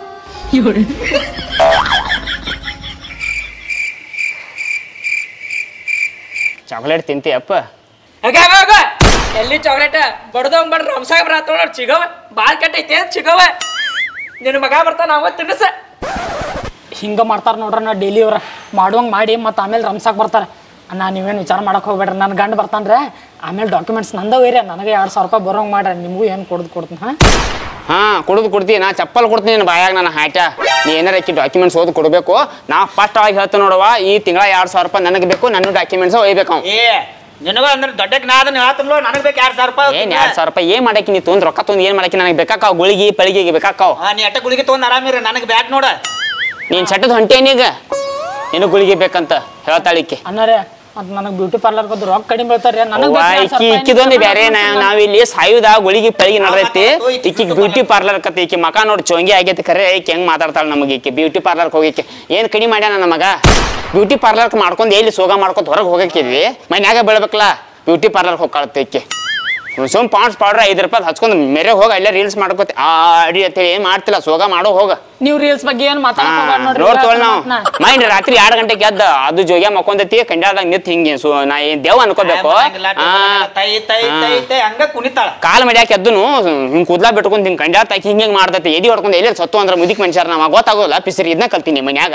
ಚಾಕ್ಲೇಟ್ ತಿಂತೀಯಪ್ಪ ಹೋಗ ಹೋಗ ಎಲ್ಲಿ ಚಾಕ್ಲೇಟ್ ಬಡ್ದವಂಗ್ ಬಡ್ರ ರಂಸಾಗ ಬರತ್ತ ನೋಡ್ ಚಿಗವ ಬಾಳ್ ಕೆಟ್ಟೈತೆ ಚಿಗವ ನಿನ್ನ ಮಗ ಬರ್ತಾನ ಅವ ತಿನ್ನಿಸ ಹಿಂಗ ಮಾಡ್ತಾರ ನೋಡ್ರ ನಾ ಡೈಲಿ ಅವ್ರ ಮಾಡುವಂಗ್ ಮಾಡಿ ಮತ್ತೆ ಆಮೇಲೆ ರಮ್ಸಾಕ್ ಬರ್ತಾರ ನಾ ನೀವೇನು ವಿಚಾರ ಮಾಡಕ್ ಹೋಗ್ಬೇಡ್ರಿ ನನ್ನ ಗಂಡ ಬರ್ತಾನ್ರೆ ಆಮೇಲೆ ಡಾಕ್ಯುಮೆಂಟ್ಸ್ ನಂದ ಒಯ್ರಿ ನನಗೆ ಎರಡು ಸಾವಿರ ರೂಪಾಯಿ ಬರೋಂಗ್ ಮಾಡ್ರಿ ನಿಮಗೂ ಏನು ಕೊಡ್ದು ಕೊಡ್ತೀನಿ ಹಾ ಹಾ ಕುಡ್ದು ಕೊಡ್ತೀನಿ ನಾ ಚಪ್ಪಲ್ ಕೊಡ್ತೀನಿ ನಿನ್ನ ಬಾಯಾಗ ನನ್ನ ಹಾಟ ನೀ ಏನಾರ ಆಕಿ ಡಾಕ್ಯುಮೆಂಟ್ಸ್ ಓದಿ ಕೊಡಬೇಕು ನಾ ಫಸ್ಟ್ ಆಗಿ ಹೇಳ್ತೀನಿ ನೋಡುವ ಈ ತಿಂಗಳ ಎರಡು ಸಾವಿರ ರೂಪಾಯಿ ನನಗೆ ಬೇಕು ನನ್ನ ಡಾಕ್ಯುಮೆಂಟ್ಸ್ ಒಯ್ಬೇಕು ಅವ್ನು ಏ ನಿನಗ ಅಂದ್ರೆ ದೊಡ್ಡಕ್ ನಾ ಅದನ್ನ ಹೇಳ್ತನ್ಲೋ ನನಗ್ ಬೇಕು ಎರಡ್ ಸಾವಿರ ರೂಪಾಯಿ ಏನ್ ಎರಡ್ ಸಾವಿರ ರೂಪಾಯಿ ಏನ್ ಮಾಡಕ್ಕೆ ನೀ ತೊಂದ್ ರೊಕ್ಕ ತೊಂದ್ ಏನ್ ಮಾಡಕ್ಕೆ ನನಗೆ ಬೇಕಾಕಾವ್ ಗುಳಿಗಿ ಪಳಿಗೆಗೆ ಬೇಕಾಕಾವ್ ಹಾ ನೀ ಅಟ್ಟ ಗುಳಿಗೆ ತಗೊಂಡ್ ಆರಾಮಿರಿ ನನಗ್ ಬ್ಯಾಟ್ ನೋಡ ನೀನ್ ಚಟ್ಟದ ಹೊಂಟೇನೀಗ ನೀನು ಗುಳಿಗೆ ಬೇಕಂತ ಹೇಳ್ತಾಳಿಕೆ ಅನ್ನರೇ ಮತ್ತು ನನಗೆ ಬ್ಯೂಟಿ ಪಾರ್ಲರ್ ಹೋದ್ರೆ ರೊಕ್ಕ ಕಡಿಮೆ ಬೀಳ್ತಾರೆ ನನಗೆ ಅವ್ವ, ಇಕ್ಕಿ ಇಕ್ಕಿದೊಂದು ಬೇರೆ ನಾವಿಲ್ಲಿ ಸಾಯುದ ಗುಳಿಗೆ ಪಳಿಗೆ ನಡ್ದೈತಿ ಈಕಿಗೆ ಬ್ಯೂಟಿ ಪಾರ್ಲರ್ ಕತೆ ಈಕಿ ಮಕ ನೋಡಿ ಚೊಂಗಿ ಆಗೈತಿ ಖರೆ ಈಕಿ ಹೆಂಗ್ ಮಾತಾಡ್ತಾಳ ನಮಗೆ ಈಕಿ ಬ್ಯೂಟಿ ಪಾರ್ಲರ್ಗೆ ಹೋಗಿಕ್ಕೆ ಏನ್ ಕಡಿಮೆ ಮಾಡ್ಯಾನ ನನ್ನ ಮಗ ಬ್ಯೂಟಿ ಪಾರ್ಲರ್ ಮಾಡ್ಕೊಂಡು ಎಲ್ಲಿ ಸೋಗ ಮಾಡ್ಕೊತ ಹೊರಗೆ ಹೋಗಕ್ಕಿದ್ವಿ ಮನ್ಯಾಗ ಬೀಳ್ಬೇಕಲ್ಲ ಬ್ಯೂಟಿ ಪಾರ್ಲರ್ ಹೋಗ್ಕಳತ್ತೆ ಈಕಿ ಸುಮ್ ಪಾಂಡ್ಸ್ ಪೌಡರ್ ಐದು ರೂಪಾಯಿ ಹಚ್ಕೊಂಡು ಮೇರೆ ಹೋಗ ಅಲ್ಲೇ ರೀಲ್ಸ್ ಮಾಡ್ಕೋತಿ ಆ ಅಡಿ ಅಂತೇಳಿ ಏನ್ ಮಾಡ್ತಿಲ್ಲ ಸೋಗ ಮಾಡೋ ಹೋಗ ನೀವು ರೀಲ್ಸ್ ಬಗ್ಗೆ ಏನು ಮಾತಾಡ್ಕೋಬೇಡ ನೋಡ್ರಿ ನೋಡ್ತೋಳ್ ನಾವು ಮಾತ್ನ. ಮೈಂಡ್ ರಾತ್ರಿ ಎರಡು ಗಂಟೆಗೆ ಎದ್ದ ಅದು ಜೋಗ್ಯ ಮಕ್ಕೊಂದೈತಿ ಕಂಡಾದಾಗ ನಿಂತ್ ಹಿಂಗೆ ಸೊ ನಾ ಏನ್ ದೇವ್ ಅನ್ಕೋಬೇಕು ಆ, ತೈ ತೈ ತೈ ತೈ ಹಂಗ ಕುಣಿತಾಳ ಕಾಲ್ ಮಡ್ಯಾಕ ಎದ್ದನು ಹಿಂಗ್ ಕೂದ್ಲಾ ಬಿಟ್ಕೊಂಡ್ ಹಿಂಗ್ ಕಂಡಾರ ತಾಕಿ ಹಿಂಗ್ ಹಿಂಗ್ ಮಾಡ್ತೈತಿ ಎದಿ ಹೊಡ್ಕೊಂಡು ಎಲ್ಲಿ ಸತ್ತು ಅಂದ್ರೆ ಮುದಿಕ್ ಮನುಷ್ಯರ ನಾವ ಗೊತ್ತಾಗೋಲ್ಲ ಪಿಸರಿ ಇದನ್ನ ಕಲ್ತೀನಿ ಮನ್ಯಾಗ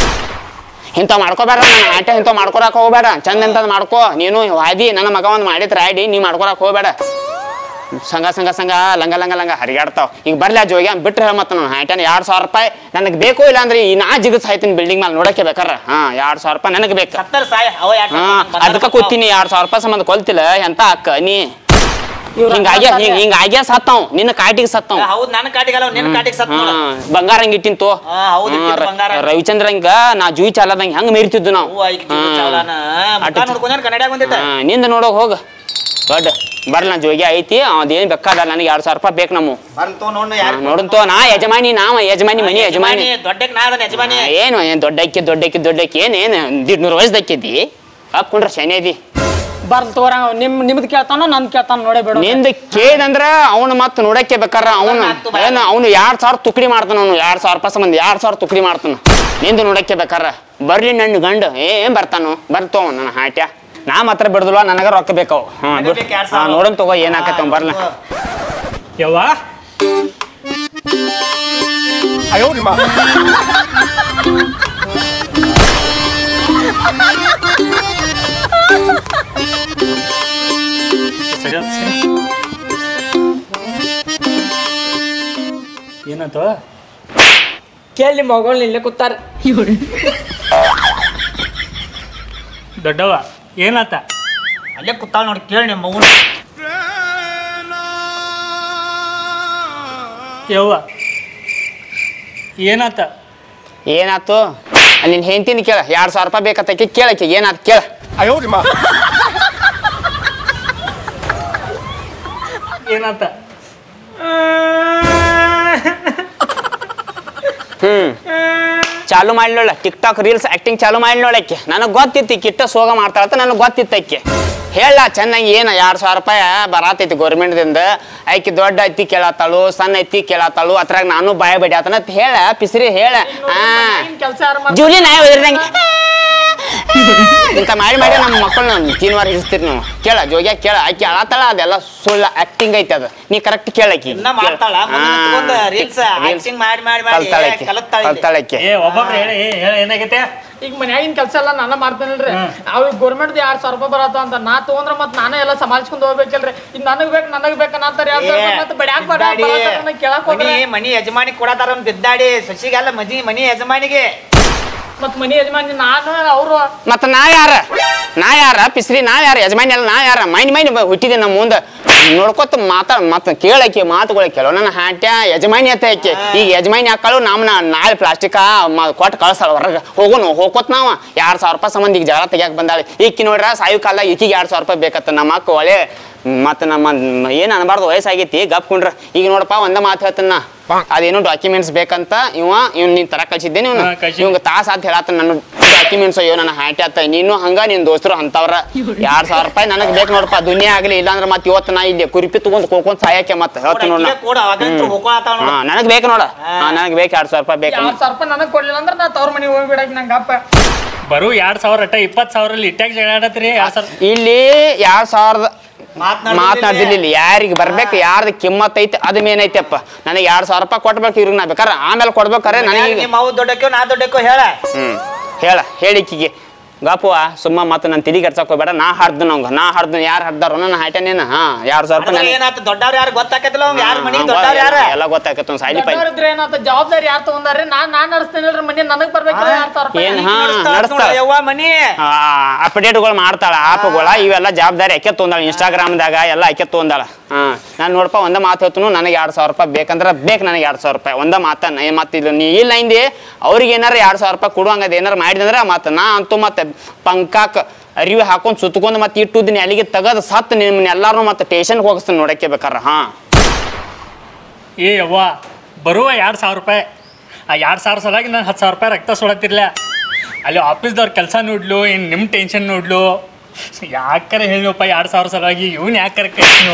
ಇಂಥ ಮಾಡ್ಕೋಬೇಡ ನನ್ನ ಆಟ ಇಂಥ ಮಾಡ್ಕೊಳಕ್ ಹೋಗ್ಬೇಡ ಚಂದ ಅಂತ ಮಾಡ್ಕೋ ನೀನು ವಾದಿ ನನ್ನ ಮಗ ಒಂದ್ ಮಾಡಿದ್ರ ಆಡಿ ನೀ ಮಾಡ್ಕೊಳಕ್ ಹೋಗ್ಬೇಡ ಸಂಗ ಸಂಗ ಸಂಗ ಲಂಗ ಲಂಗ ಲಂಗ ಹರಿಗಾಡ್ತಾವ ಈಗ ಬರ್ಲಿ ಆ ಜೋಗ್ಯ ಬಿಟ್ರೆ ಹೇಳ ಮತ್ತೆ ನಾನು ಆಟನ ಎರಡ್ ಸಾವಿರ ರೂಪಾಯಿ ನನಗೆ ಬೇಕು ಇಲ್ಲ ಅಂದ್ರೆ ಈ ನಾ ಜಿಗತ್ ಸಾಯ್ತೀನಿ ಬಿಲ್ಡಿಂಗ್ ಮೇಲೆ ನೋಡಕ್ಕೆ ಬೇಕಾರ ಹಾ ಎರಡ್ ಸಾವಿರ ರೂಪಾಯಿ ನನಗೆ ಬೇಕು ಸತ್ತರ ಸಾಯ ಅವ ಎರಡ್ ಹಾ ಸಾವಿರ ರೂಪಾಯಿ ಅದಕ್ಕೆ ಕೂತೀನಿ ಎರಡ್ ಸಾವಿರ ರೂಪಾಯಿ ಸಂಬಂಧ ಕೊಲ್ತಿಲ್ಲ ಎಂತ ಅಕ್ಕ ನೀ ಇವ್ರ ಹಿಂಗಾಗ್ಯ ಅಕ್ಕ ಹಿಂಗ್ ಹಿಂಗಾಗ್ಯ ಸತ್ತಾವ್ ನಿನ್ನ ಕಾಟಿಗೆ ಸತ್ತಾವ್ ಹೌದ್ ನನ್ನ ಕಾಟಿಗಲ್ಲ ನಿನ್ನ ಕಾಟಿಗೆ ಸತ್ ನೋಡ ಹಾ, ಬಂಗಾರ ಹಂಗ ಇಟ್ಟಿಂತು ಹಾ, ಹೌದ್ ಇಟ್ಟಿದ್ದು ಬಂಗಾರ. ರವಿಚಂದ್ರ ಹಿಂಗ ನಾ ಜೂಯಿ ಚಾಲದಂಗ ಹೆಂಗ್ ಮೇರಿತಿದ್ದು ನಾವು ಹೂವ ಈಗ ಜೀವ ಚಾವಲಾನ ಮುಖ ಅಟ್ಟ- ನೋಡ್ಕೊಂಡ್ ಕನ್ನಡಿಯಾಗ ಬಂದಿಟ್ಟ ಹಾ, ನಿಂದ ನೋಡೋಕ್ ಹೋಗ ದೊಡ್ಡ ಬರ್ಲ ನಾ ಜೋಗಿ ಐತಿ ಅದೇನ್ ಬೇಕಾದ ನನಗೆ ಎರಡ್ ಸಾವಿರ ರೂಪಾಯಿ ಬೇಕು ನಮ್ಮ ಬಂತು ನೋಡ್ ಯಾರು ನೋಡಂತೋ ನಾ ಯಜಮಾನಿ ನಾವ ಯಜಮಾನಿ ಮನಿ ಯಜಮಾನಿ ದೊಡ್ಡಕ್ ನಾ ಅದನ್ನ ಯಜಮಾನಿ ಆ, ಏನು ಏನ್ ದೊಡ್ಡಕ್ಕಿ ದೊಡ್ಡಕ್ಕಿ ದೊಡ್ಡಕ್ಕಿ ಏನ್ ಏನ್ ದಿಡ್ನೂರು ವಯಸ್ಸದಕ್ಕಿದ್ದಿ ಹಾಕೊಂಡ್ರೆ ಶನಿ ಅದಿ ಬರ್ಲ್ ತೋರ ನಿಮ್ ನಿಮ್ದು ಕೇಳ್ತಾನೋ ನಂದು ಕೇಳ್ತಾನ ನೋಡೇ ಬಿಡು ನಿಂದ ಕೇಳಿದಂದ್ರ ಅವನು ಮತ್ತೆ ನೋಡಕ್ಕೆ ಬೇಕಾರ ಅವನು ಏನು ಅವನು ಎರಡ್ ಸಾವಿರ ತುಕಡಿ ಮಾಡ್ತಾನ ಅವನು ಎರಡ್ ಸಾವಿರ ರೂಪಾಯಿ ಸಂಬಂಧ ಎರಡ್ ಸಾವಿರ ತುಕಡಿ ಮಾಡ್ತಾನ ನಿಂದು ನೋಡಕ್ಕೆ ಬೇಕಾರ ಬರ್ಲಿ ನನ್ನ ಗಂಡ ಏನ್ ಬರ್ತಾನು ಬರ್ತವ ನನ್ನ ಹಾಟ್ಯ ನಾ ಮಾತ್ರ ಬಿಡುದಿಲ್ಲ ನನಗ ರೊಕ್ಕ ಬೇಕವು ಹಾ ನನಗೆ ಬೇಕು ಎರಡ್ ಸಾವಿರ. ನೋಡನ್ ತಗೋ ಏನಾಕತ್ತ ಬರ್ಲ ಯವ್ವ ಸರಿ ಆತ್ ಸರಿ. ಏನಾಯ್ತು ಕೇಳಿ ಮಗಳು ಇಲ್ಲೇ ಕೂತಾರ ದೊಡ್ಡವ ಏನಾತ ಅಲ್ಲೇ ಕೂತಾಳ ನೋಡಿ ಕೇಳಿ ನಿಮ್ಮ ಅವ್ವನ ಯವ್ವ ಏನಾತ ಏನಾತು ನಿನ್ನ ಹೆಂಡ್ತಿನ ಕೇಳ ಎರಡು ಸಾವಿರ ರೂಪಾಯಿ ಬೇಕತ್ತಕ್ಕೆ ಕೇಳಕ್ಕೆ ಏನಾತು ಕೇಳ ಏನಾತ ಹ್ಮ್ ಚಾಲು ಮಾಡ್ಲೋಳ ಟಿಕ್ ಟಾಕ್ ರೀಲ್ಸ್ ಆಕ್ಟಿಂಗ್ ಚಾಲು ಮಾಡ್ಲೋಳಕ್ಕೆ ನನಗೆ ಗೊತ್ತಿತ್ತು ಕಿಟ್ಟ ಸೋಗ ಮಾಡ್ತಾಳತ್ತ ನನಗೆ ಗೊತ್ತಿತ್ತಕ್ಕೆ ಹೇಳ ಚೆನ್ನಾಗಿ ಏನು ಎರಡು ಸಾವಿರ ರೂಪಾಯಿ ಬರತೈತಿ ಗೌರ್ಮೆಂಟ್ದಿಂದ ಆಕಿ ದೊಡ್ಡ ಐತಿ ಕೇಳತ್ತಾಳು ಸಣ್ಣ ಐತಿ ಕೇಳತ್ತಾಳು ಅದ್ರಾಗ ನಾನು ಬಾಯ ಬಡಿ ಆತನ ಹೇಳ ಪಿಸ್ರಿ ಹೇಳ ಹಾ ಕೆಲಸ ಯಾರು ಜೂಲಿ ನಾಯಿ ಒದರ್ದಂಗೆ ಇಂಥ ಮಾಡಿ ಮಾಡಿ ನಮ್ಮ ಮಕ್ಕಳನ್ನ ತೀನ್ ವಾರ ಹಿಡಿಸ್ತೀರಿ ನೀವು ಕೇಳ ಜೋಗ್ಯ ಕೇಳ ಆಕಿ ಅಳತಾಳ ಅದೆಲ್ಲ ಸುಳ್ಳ ಆಕ್ಟಿಂಗ್ ಐತೆ ಅದು ನೀ ಕರೆಕ್ಟ್ ಕೇಳಕಿ ಇನ್ನ ಮಾಡ್ತಾಳ ಮುಂದೆ ನಿಂತ್ಕೊಂಡ್ reels acting ಮಾಡಿ ಮಾಡಿ ಮಾಡಿ ಕಲ್ತಾಳಕ್ಕೆ ಕಲತ್ತಾಳ ಇಲ್ಲಿ. ಕಲ್ತಾಳಕ್ಕೆ ಏ ಒಬ್ಬೊಬ್ರು ಹೇಳಿ ಏ, ಹೇಳ ಏನಾಗೈತೆ ಈಗ ಮನ್ಯಾಗಿನ ಕೆಲಸ ಎಲ್ಲ ನಾನು ಮಾಡ್ತೇನಲ್ರಿ ಅವ್ರಿಗೆ ಗೌರ್ಮೆಂಟ್ ಎರಡ್ ಸಾವಿರ ರೂಪಾಯಿ ಬರತ್ತ ಅಂತ ನಾ ತಗೊಂಡ್ರ ಮತ್ ನಾನೇ ಎಲ್ಲ ಸಮಾಲಿಸ್ಕೊಂಡ್ ಹೋಗ್ಬೇಕಲ್ರಿ ಈಗ ನನಗ್ ಬೇಕು ನನಗ್ ಬೇಕು ಅನ್ನಂತಾರ ಎರಡ್ ಸಾವಿರ ರೂಪಾಯಿ ಮತ್ತೆ ಬಡ್ಯಾಕ್ ಬಡ ಬಿದ್ದಾಡಿ. ಕೇಳಕ್ ಹೋಗ್ರಿ ಮನಿ ಮನಿ ಯಜಮಾನಿ ಕೊಡತಾರ ಅವ್ನ್ ಬಿದ್ದಾಡಿ ಸಸಿಗೆಲ್ಲ ಮನಿ ಮನಿ ಯಜಮಾನಿಗೆ ಮತ್ ಮನಿ ಯಜಮಾನಿ ನಾನು ಅವ್ರು ಮತ್ತ ನಾ ಯಾರ ನಾ ಯಾರ ಪಿಸ್ರಿ ನಾ ಯಾರ ಯಜಮಾನಿ ಅಲ್ಲ ನಾ ಯಾರ ಮೈನ್ ಮೈನ್ ಹುಟ್ಟಿದೆ ನಮ್ಮ ಮುಂದೆ ನೋಡ್ಕೊತ ಮಾತಾ ಮತ್ತ ಕೇಳಕ್ಕೆ ಮಾತುಗಳು ಕೆಲವು ನನ್ನ ಹಾಟ್ಯ ಯಜಮಾನಿ ಅತ್ತ ಆಕೆ ಈಗ ಯಜಮಾನಿ ಹಾಕಳು ನಮ್ಮನ್ನ ನಾಳೆ ಪ್ಲಾಸ್ಟಿಕ ಕೊಟ್ಟು ಕಳ್ಸಾಳ ಹೊರಗೆ ಹೋಗುನು ಹೋಗ್ಕೋತ್ ನಾವ ಎರಡು ಸಾವಿರ ರೂಪಾಯಿ ಸಂಬಂಧ ಈಗ ಜಗಳ ತೆಗಿಯಕ್ಕೆ ಬಂದಾಳೆ ಈಕಿ ನೋಡ್ರ ಸಾಯು ಕಾಲ ಈಕಿಗೆ ಎರಡು ಸಾವಿರ ರೂಪಾಯಿ ಬೇಕತ್ತ ನಮ್ಮ ಅಕ್ಕ ಒಳ್ಳೆ ಮತ್ತು ನಮ್ಮ ಏನು ಅನ್ಬಾರ್ದು ವಯಸ್ಸಾಗೈತಿ ಗಪ್ ಕುಂಡ್ರ ಈಗ ನೋಡಪ್ಪ ಒಂದ ಮಾತು ಹೇಳ್ತಾನ ಅದೇನು ಡಾಕ್ಯುಮೆಂಟ್ಸ್ ಬೇಕಂತ ಇವ ಇವ್ನು ನೀನ್ ತರ ಕಳ್ಸಿದ್ದೇನೆ ಇವ್ನು ಹಾ, ಕಳ್ಸಿದ್ದೆ. ಇವಂಗ ತಾಸ ಅಂತ ಹೇಳತ್ತ ನನ್ನ ಡಾಕ್ಯುಮೆಂಟ್ಸ್ ಅಯ್ಯೋ ನನ್ನ ಹಾಟಿ ಆತ ನೀನು ಹಂಗ ನಿನ್ ದೋಸ್ತರು ಅಂತವ್ರ ಎರಡ್ ಸಾವಿರ ರೂಪಾಯಿ ನನಗ್ ಬೇಕು ನೋಡಪ್ಪ ದುನಿಯಾ ಆಗ್ಲಿ ಇಲ್ಲಾಂದ್ರ ಮತ್ತೆ ಇವತ್ತು ನಾ ಇಲ್ಲಿ ಕುರಿಪಿ ತಗೊಂಡ್ ಕೋಕೊಂಡ್ ಸಾಯಕ್ಕೆ ಮತ್ತೆ ಹೇಳ್ತೀನಿ ನೋಡ ಇಲ್ಲೇ ಕೂಡ ಅವಾಗಂತೂ ಹೋಗ್ಕೊಳತಾಳ ನೋಡು. ಹಾ ನನಗ್ ಬೇಕು ನೋಡ ಹಾ ನನಗ್ ಬೇಕು ಎರಡ್ ಸಾವಿರ ರೂಪಾಯಿ ಬೇಕು ಎರಡ್ ಸಾವಿರ ರೂಪಾಯಿ ನನಗ್ ಕೊಡ್ಲಿಲ್ಲ ಅಂದ್ರೆ ನಾ ತವ್ರ ಮನೆಗೆ ಹೋಗ್ಬಿಡಕ್ ನಂಗೆ ಅಪ್ಪ ಬರು ಎರಡ್ ಸಾವಿರ ಅಟ್ಟ ಇಪ್ಪತ್ತು ಸಾವಿರಲ್ಲಿ ಇಟ್ಟಾಗ ಜಗಳಾಡತ್ರಿ ಎರಡ್ ಸಾವಿರ ಇಲ್ಲಿ ಎರಡ್ ಸಾವಿರದ ಮಾತ್ನಾಡ್ದಿಲ್ಲ ಮಾತನಾಡ್ದಿಲ್ಲ ಇಲ್ಲಿ ಯಾರಿಗೆ ಬರ್ಬೇಕು ಯಾರ್ದು ಕಿಮ್ಮತ್ ಐತಿ ಅದು ಮೇನ್ ಐತೆಪ್ಪ ನನಗೆ ಎರಡ್ ಸಾವಿರ ರೂಪಾಯಿ ಕೊಟ್ಬೇಕು ಇವ್ರಿಗೆ ನಾ ಬೇಕಾರೆ ಆಮೇಲೆ ಕೊಡ್ಬೇಕಾರೆ ಮನ್ಯಾಗ ನನಗೆ ನಿಮ್ಮ ಅವ್ವ ದೊಡ್ಡಕ್ಕೋ ನಾ ದೊಡ್ಡಕ್ಕೋ ಹೇಳ ಹ್ಮ್ ಹೇಳ ಹೇಳಿಕಿಗೆ ಗಾಪುವ ಸುಮ್ಮ ಮತ್ತೆ ನಾನು ತಿಳಿ ಕೆಡ್ಸಕ್ ಹೋಗ್ಬೇಡ ನಾ ಹಾಡ್ದು ನಂಗ ನಾ ಹಾಡ್ದು ಯಾರು ಹಾಡ್ದಾರೋ ನನ್ನ ಹಾಟನೇನ ಹಾ ಯಾರು ಸಾವಿರ ರೂಪಾಯಿ ಅದ್ರ ನನಗೆ- ಏನಾಯ್ತು ದೊಡ್ಡವ್ರು ಯಾರು ಗೊತ್ತಾಕೈತಿಲ್ಲ ಅವ್ನ್ ಯಾರ ಹಾ, ಮನಿಗೆ ಹಾ, ದೊಡ್ಡವ್ರು ಯಾರ ಎಲ್ಲ- ಎಲ್ಲ ಗೊತ್ತಾಕತ್ತ ಒಂದು ಸಾಯ್ಲಿ ಪೈ ದೊಡ್ಡವ್ರಿದ್ರೆ ಏನಾತ ಜವಾಬ್ದಾರಿ ಯಾರು ತಗೊಂಡಾರ್ರಿ ನಾನ್ ನಾನ್ ನಡೆಸ್ತೇನಲ್ರಿ ಮನೆ ನನಗ್ ಬರ್ಬೇಕು ಎರಡ್ ಸಾವಿರ ರೂಪಾಯಿ ಏನ್ ಹಾ ನಡ್ಸ್ತಾಳ ನಡೆಸ್ತಾಳ ನೋಡು, ಯವ್ವ ಮನಿ ಅಪ್ಡೇಟ್ಗಳು ಮಾಡ್ತಾಳ ಆಪ್ಗಳ ಇವೆಲ್ಲ ಜವಾಬ್ದಾರಿ ಆಕೆ ತೊಂದಾಳ ಇನ್ಸ್ಟಾಗ್ರಾಮ್ದಾಗ ಎಲ್ಲ ಆಕೆ ತೊಂದಾಳ ಹಾ ನಾನು ನೋಡಪ್ಪ ಒಂದ ಮಾತು ಹೇಳ್ತು ನನಗೆ ಎರಡು ಸಾವಿರ ರೂಪಾಯಿ ಬೇಕಂದ್ರೆ ಬೇಕು ನನಗೆ ಎರಡು ಸಾವಿರ ರೂಪಾಯಿ ಒಂದ ಮಾತನ್ನ ಏನ್ ಮತ್ತೆ ಇದು ನೀ ಇಲ್ಲ ಹಿಂದೆ ಅವ್ರಿಗೆ ಏನಾರ ಎರಡು ಸಾವಿರ ರೂಪಾಯಿ ಕೊಡುವಂಗದ ಏನಾರ ಮಾಡಿದಂದ್ರೆ ಮತ್ತೆ ನಾ ಅಂತೂ ಮತ್ತೆ ಪಂಕಾಕ್ ಅರಿವಿ ಹಾಕೊಂಡು ಸುತ್ಕೊಂಡು ಮತ್ತೆ ಇಟ್ಟುದಿನ ಅಲ್ಲಿಗೆ ತೆಗದು ಸತ್ತು ನಿಮ್ಮನ್ನ ಎಲ್ಲಾರು ಮತ್ತೆ ಟೇಷನ್ಗೆ ಹೋಗಿಸ್ತೀನಿ ನೋಡಕ್ಕೆ ಬೇಕಾರ ಹಾ ಏ ಅವ್ವ ಬರುವ ಎರಡು ಸಾವಿರ ರೂಪಾಯಿ ಆ ಎರಡು ಸಾವಿರ ಸಲುವಾಗಿ ನಾನು ಹತ್ತು ಸಾವಿರ ರೂಪಾಯಿ ರಕ್ತ ಸುಡತ್ತಿರ್ಲ ಅಲ್ಲಿ ಆಫೀಸ್ದವ್ರ ಕೆಲಸ ನೋಡ್ಲು ಏನು ನಿಮ್ಮ ಟೆನ್ಷನ್ ನೋಡ್ಲು ಯಾಕರೆ ಹೇಳಿನಪ್ಪ ಎರಡು ಸಾವಿರ ಸಲುವಾಗಿ ಇವ್ನು ಯಾಕರೆ ಕಳಿಸ್ನು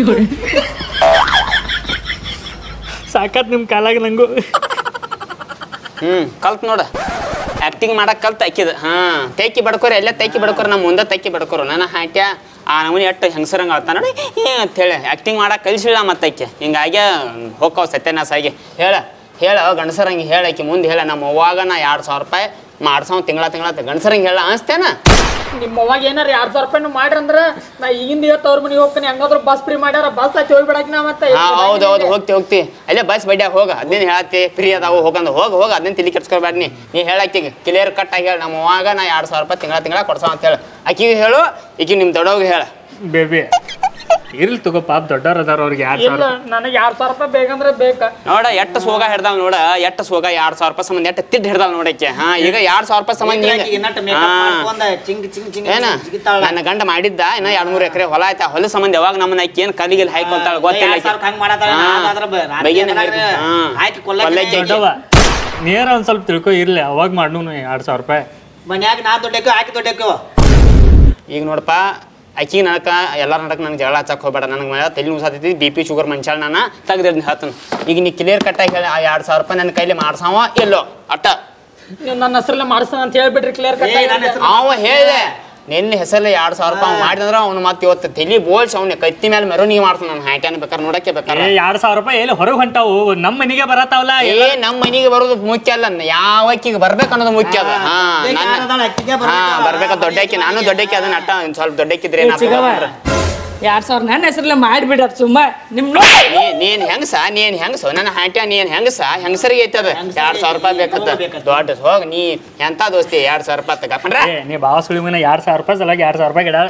ಸಾಕತ್ ನಿಮ್ಮ ಕಾಲಾಗ ನಂಗೂ ಹ್ಮ್ ಕಲ್ತ್ ನೋಡ ಆಕ್ಟಿಂಗ್ ಮಾಡಕ್ ಕಲ್ತ್ ಅಕ್ಕಿದ ಹಾ ತೈಕಿ ಬಡ್ಕೋರಿ ಎಲ್ಲ ತೈಕಿ ಬಡ್ಕೋರಿ ನಮ್ಮ ಮುಂದೆ ತೈಕಿ ಬಡ್ಕೋರು ನನ್ನ ಹಾಟ್ಯ ಆ ನಮೂನಿ ಎಟ್ಟು ಹೆಂಗಸರಂಗ ಆಳ್ತಾನ ನೋಡಿ ಏ ಅಂತ ಹೇಳಿ ಆಕ್ಟಿಂಗ್ ಮಾಡಕ್ ಕಲಿಸಿಲ್ಲ ಮತ್ತೆ ಆಕೆ ಹಿಂಗಾಗಿ ಹೋಕ್ಕವ್ ಸತ್ಯನಾಶ ಆಗಿ ಹೇಳ ಹೇಳ ಗಂಡಸರಂಗೆ ಹೇಳಕ್ಕೆ ಮುಂದೆ ಹೇಳ ನಮ್ಮ ಅವ್ವಾಗ ನಾ ಎರಡು ಸಾವಿರ ರೂಪಾಯಿ ಮಾಡ್ಸವ್ ತಿಂಗಳ ತಿಂಗಳ ಗಂಡಸರಂಗೆ ಹೇಳ ಅನ್ಸ್ತೇನ ನಿಮ್ಮ ಅವಾಗ ಏನಾರ ಎರಡ್ ಸಾವಿರ ರೂಪಾಯಿ ಮಾಡ್ರಂದ್ರ ನಾ ಈಗಿಂದ ಇವತ್ತು ಅವ್ರ ಮನೆಗೆ ಹೋಗ್ತೀನಿ ಹೆಂಗಾದ್ರು ಬಸ್ ಫ್ರೀ ಮಾಡ್ಯಾರ ಬಸ್ ಹಚ್ಚಿ ಹೋಗ್ಬಿಡಕ್ ನಾ ಮತ್ತೆ ಹಾ ಹೌದು ಹೌದು ಹೋಗ್ತಿ ಹೋಗ್ತಿ ಅಲ್ಲೇ ಬಸ್ ಬಡ್ಯಾಗ ಹೋಗ ಅದನ್ನೇನು ಹೇಳತ್ತಿ ಫ್ರೀ ಅದಾವು ಹೋಗಂದ ಹೋಗ ಹೋಗ ಅದನ್ನ ತಿಳಿ ಕೆಡ್ಸ್ಕೊಬೇಡ ನೀ ನೀ ಹೇಳಕ್ಕಿಗೆ ಕ್ಲಿಯರ್ ಕಟ್ ಆಗಿ ಹೇಳಿ ನಮ್ಮ ಅವ್ವಾಗ ನಾ ಎರಡು ಸಾವಿರ ರೂಪಾಯಿ ತಿಂಗಳ ತಿಂಗಳ ಕೊಡ್ಸೋ ಅಂತ ಹೇಳಿ ಆಕಿಗೆ ಹೇಳು ಈಕಿ ನಿಮ್ಮ ದೊಡ್ಡವ್ಗೆ ಹೇಳ ಬೇಬಿ ಇರ್ಲಿ ತಗೋ ಪಾಪ ದೊಡ್ಡವ್ರು ಅದಾರ ಅವ್ರಿಗೆ ಎರಡು ಇಲ್ಲ ಸಾವಿರ ನನಗೆ ಎರಡ್ ಸಾವಿರ ರೂಪಾಯಿ ಬೇಕಂದ್ರೆ ಬೇಕ ನೋಡ ಎಟ್ಟು ಸೋಗ ಹಿಡ್ದಾವ್ ನೋಡ ಎಟ್ಟು ಸೋಗ ಎರಡ್ ಸಾವಿರ ರೂಪಾಯಿ ಸಂಬಂಧ ಎಟ್ಟು ತಿದ್ದು ಹಿಡ್ದಾವ್ ನೋಡಕ್ಕೆ ಹಾ ಈಗ ಎರಡ್ ಸಾವಿರ ರೂಪಾಯಿ ಸಂಬಂಧ ಹಿಂಗ. ಇನ್ನಟ್ಟು ಮೇಕಪ್ ಹಾ. ಮಾಡ್ಕೊಂಡ ಚಿಂಗ್ ಚಿಂಗ್ ಚಿಂಗ್ ಏನ ಜಿಗಿತಾಳ ನನ್ನ ಗಂಡ ಮಾಡಿದ್ದ ಇನ್ನ ಎರಡ್ ಮೂರು ಎಕರೆ ಹೊಲ ಆಯ್ತಾ ಹೊಲ ಸಂಬಂಧ ಯಾವಾಗ ನಮ್ಮನ್ನ ಆಕಿ ಏನ್ ಕಲಿಗಿಲ್ ಹಾಕೊಳ್ತಾಳ ಗೊತ್ತಿಲ್ಲ ಎರಡ್ ಸಾವಿರಕ್ಕೆ ಹಂಗ್ ಮಾಡತಾಳ, ಹಾ. ನಾನಾದ್ರ ಬ- ರಾತ್ರಿ ಬೈಗೇನ ಏನಾರ ಹೇಳ್ತೀನಿ. ಹಾ. ಹಾಕಿ ಕೊಲ್ಲಕ್ಕೆ ಕೊಲ್ಲಕ್ಕೆ ಹಾಕಿ. ದೊಡ್ಡವ ನೇರ ಒಂದು ಸ್ವಲ್ಪ ತಿಳ್ಕೊ ಇರ್ಲಿ ಅವಾಗ ಮಾಡ್ನು ಎರಡು ಸಾವಿರ ರೂಪಾಯಿ ಮನ್ಯಾಗ ನಾ ದೊಡ್ಡಕ್ಕೋ ಆಕಿ ದೊಡ್ಡಕ್ಕೋ ಈಗ ನೋಡಪ್ಪ ಆಕಿ ನನಕ ಎಲ್ಲಾರ ನಡಕ್ ನಂಗೆ ಜಗಳ ಹಚ್ಚಕ್ ಹೋಗ್ಬೇಡ ನನಗೆ ಮೇಲೆ ತಲೆ ನುಸಾತೈತಿ ಬಿ ಪಿ ಶುಗರ್ ಮನುಷ್ಯ ನಾನು ತೆಗ್ದಿರ್ತೀನಿ ಹೇಳ್ತಾನೆ ಈಗ ನೀ ಕ್ಲಿಯರ್ ಕಟ್ಟಾಗಿ ಹೇಳಿ ಆ ಎರಡು ಸಾವಿರ ರೂಪಾಯಿ ನನ್ನ ಕೈಲಿ ಮಾಡ್ಸಾವ ಎಲ್ಲೋ ಅಟ್ಟ ನೀವು ನನ್ನ ಹೆಸರಲ್ಲೇ ಮಾಡಿಸ್ತಾನ ಅಂತ ಹೇಳ್ಬಿಟ್ರಿ ಕ್ಲಿಯರ್ ಕಟ್ ಏ, ನನ್ನ ಹೆಸ್ರು- ಅವ ಹೇಳಿದೆ ನಿನ್ನ ಹೆಸರಲ್ಲಿ ಎರಡು ಸಾವಿರ ರೂಪಾಯಿ ಮಾಡಿದ್ರೆ ಅವ್ನು ಮತ್ತೆ ಇವತ್ತು ತಲಿ ಬೋಳ್ಸಿ ಅವ್ನ ಕತ್ತಿ ಮೇಲೆ ಮೆರವಣಿಗೆ ಮಾಡ್ತಾನೆ ನನ್ನ ಹ್ಯಾಟ್ಯಾನ ಬೇಕಾರೆ ನೋಡಕ್ಕೆ ಏ ಬೇಕಾರೆ ಎರಡು ಸಾವಿರ ರೂಪಾಯಿ ಎಲ್ಲಿ ಹೊರಗೆ ಹೊಂಟಾವು ನಮ್ಮ ಮನೆಗೆ ಬರತ್ತಾವಲ್ಲ ಏ ನಮ್ಮ ಮನೆಗೆ ಬರೋದು ಮುಖ್ಯ ಅಲ್ಲ ಯಾವಕ್ಕಿಗೆ ಬರ್ಬೇಕು ಅನ್ನೋದು ಮುಖ್ಯ ಅದ ಹಾ ಈಗ ನನ್ನ ಯಾರದಾಳ? ಅಕ್ಕಿಗೆ ಹಾ ಬರ್ಬೇಕು. ಬರ್ಬೇಕು ದೊಡ್ಡಕ್ಕಿ ನಾನು ದೊಡ್ಡಕ್ಕಿ ಅದನ್ನ ಅಟ್ಟ ಒಂದ್ ಸ್ವಲ್ಪ ದೊಡ್ಡಕ್ಕಿದ್ರೆ ಎರಡ್ ಸಾವಿರ ನನ್ನ ಹೆಸರಲ್ಲೇ ಮಾಡಿಬಿಡ್ರ ಸುಮ್ಮ ನಿಮ್ ನೋಡಿ ನೀ ನೀನ್ ಹೆಂಗಸ ನೀನ್ ಹೆಂಗಸ ನನ್ನ ಹ್ಯಾಟ್ಯ ನೀನ್ ಹೆಂಗಸ ಹೆಂಗಸರಿಗೆ ಐತದ ಹೆಂಗಸರಿಗೆ ಎರಡ್ ಸಾವಿರ ರೂಪಾಯಿ ಬೇಕತ್ತ ನಮಗೂ ಬೇಕತ್ತ. ದೊಡ್ಡ ಹೋಗ್ ನೀ ಎಂತ ದೋಸ್ತಿ ಎರಡ್ ಸಾವಿರ ರೂಪಾಯಿ ತಗಪ್ಪ ಏ ನೀ ಬಾವ ಸುಳಿ ಮನೆ ಎರಡು ಸಾವಿರ ರೂಪಾಯಿ ಸಲುವಾಗಿ ಎರಡು ಸಾವಿರ ರೂಪಾಯಿ ಗಿಡ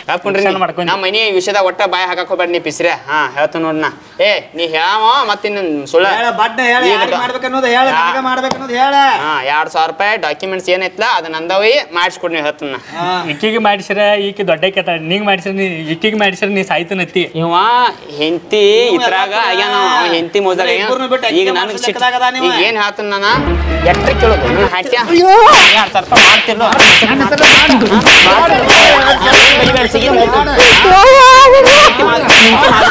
ತಪ್ಪುಂಡ್ರಿ Function ಮಾಡ್ಕೊಂಡಿ. ನಮ್ಮ ಮನಿ ವಿಷಯದಾಗ ಒಟ್ಟ ಬಾಯಿ ಹಾಕಕ್ ಹೋಗ್ಬೇಡ ನೀ ಪಿಸ್ರೆ ಹಾ ಹೇಳ್ತ ನೋಡ್ನ ಏ ನೀ ಯಾವ ಮತ್ತಿನ್ನ ಸುಳ್ಳ ಹೇಳ ಬಡ್ಡ ಹೇಳ ಈಗ ಯಾರಿಗೆ ದ- ಮಾಡ್ಬೇಕು ಅನ್ನೋದು ಹೇಳ ಯಾ- ನನಗೆ ಮಾಡ್ಬೇಕು ಅನ್ನೋದು ಹೇಳ ಹಾ ಎರಡ್ ಸಾವಿರ ರೂಪಾಯಿ ಡಾಕ್ಯುಮೆಂಟ್ಸ್ ಏನೈತ್ಲ ಅದನ್ನ ಅಂದವಿ ಮಾಡಿಸ್ಕೊಡ್ ನೀವು ಹೇಳ್ತನ ಇಕ್ಕಿಗೆ ಮಾಡಿಸಿರ ಈಕಿ ದೊಡ್ಡ ಕೆತ್ತ ನಿಂಗೆ ಮಾಡಿಸಿರ ನೀ ಇಕ್ಕಿಗೆ ಮಾಡಿಸಿರ ನೀ ಸಾಯ್ತನತ್ತಿ ಇವ ಹೆಂಡತಿ ಇದ್ರಾಗ ಆಗ್ಯಾನ ಅವ ಹೆಂಡತಿ ಮೋದಾಗ ಇಬ್ರನ್ನೂ ಬಿಟ್ಟು ಈಗ ಅಕ್ಕಿ ನನಗೆ ಮಾಡ್ಸೋ ಲೆಕ್ಕದಾಗ ಅದಾನ ಇವ. ಈಗ ಏನ್ ಹೇಳ್ತಾನ ನಾನು ಎಟ್ಟ ಕೇಳೋದು ನನ್ನ ಹಾಕ್ಯ ಎರಡ್ ಸಾವಿರ ರೂಪಾಯಿ ಮಾಡ್ತಿರ್ಲೋ ಮಾಡ್ತಿರ್ಲೋ?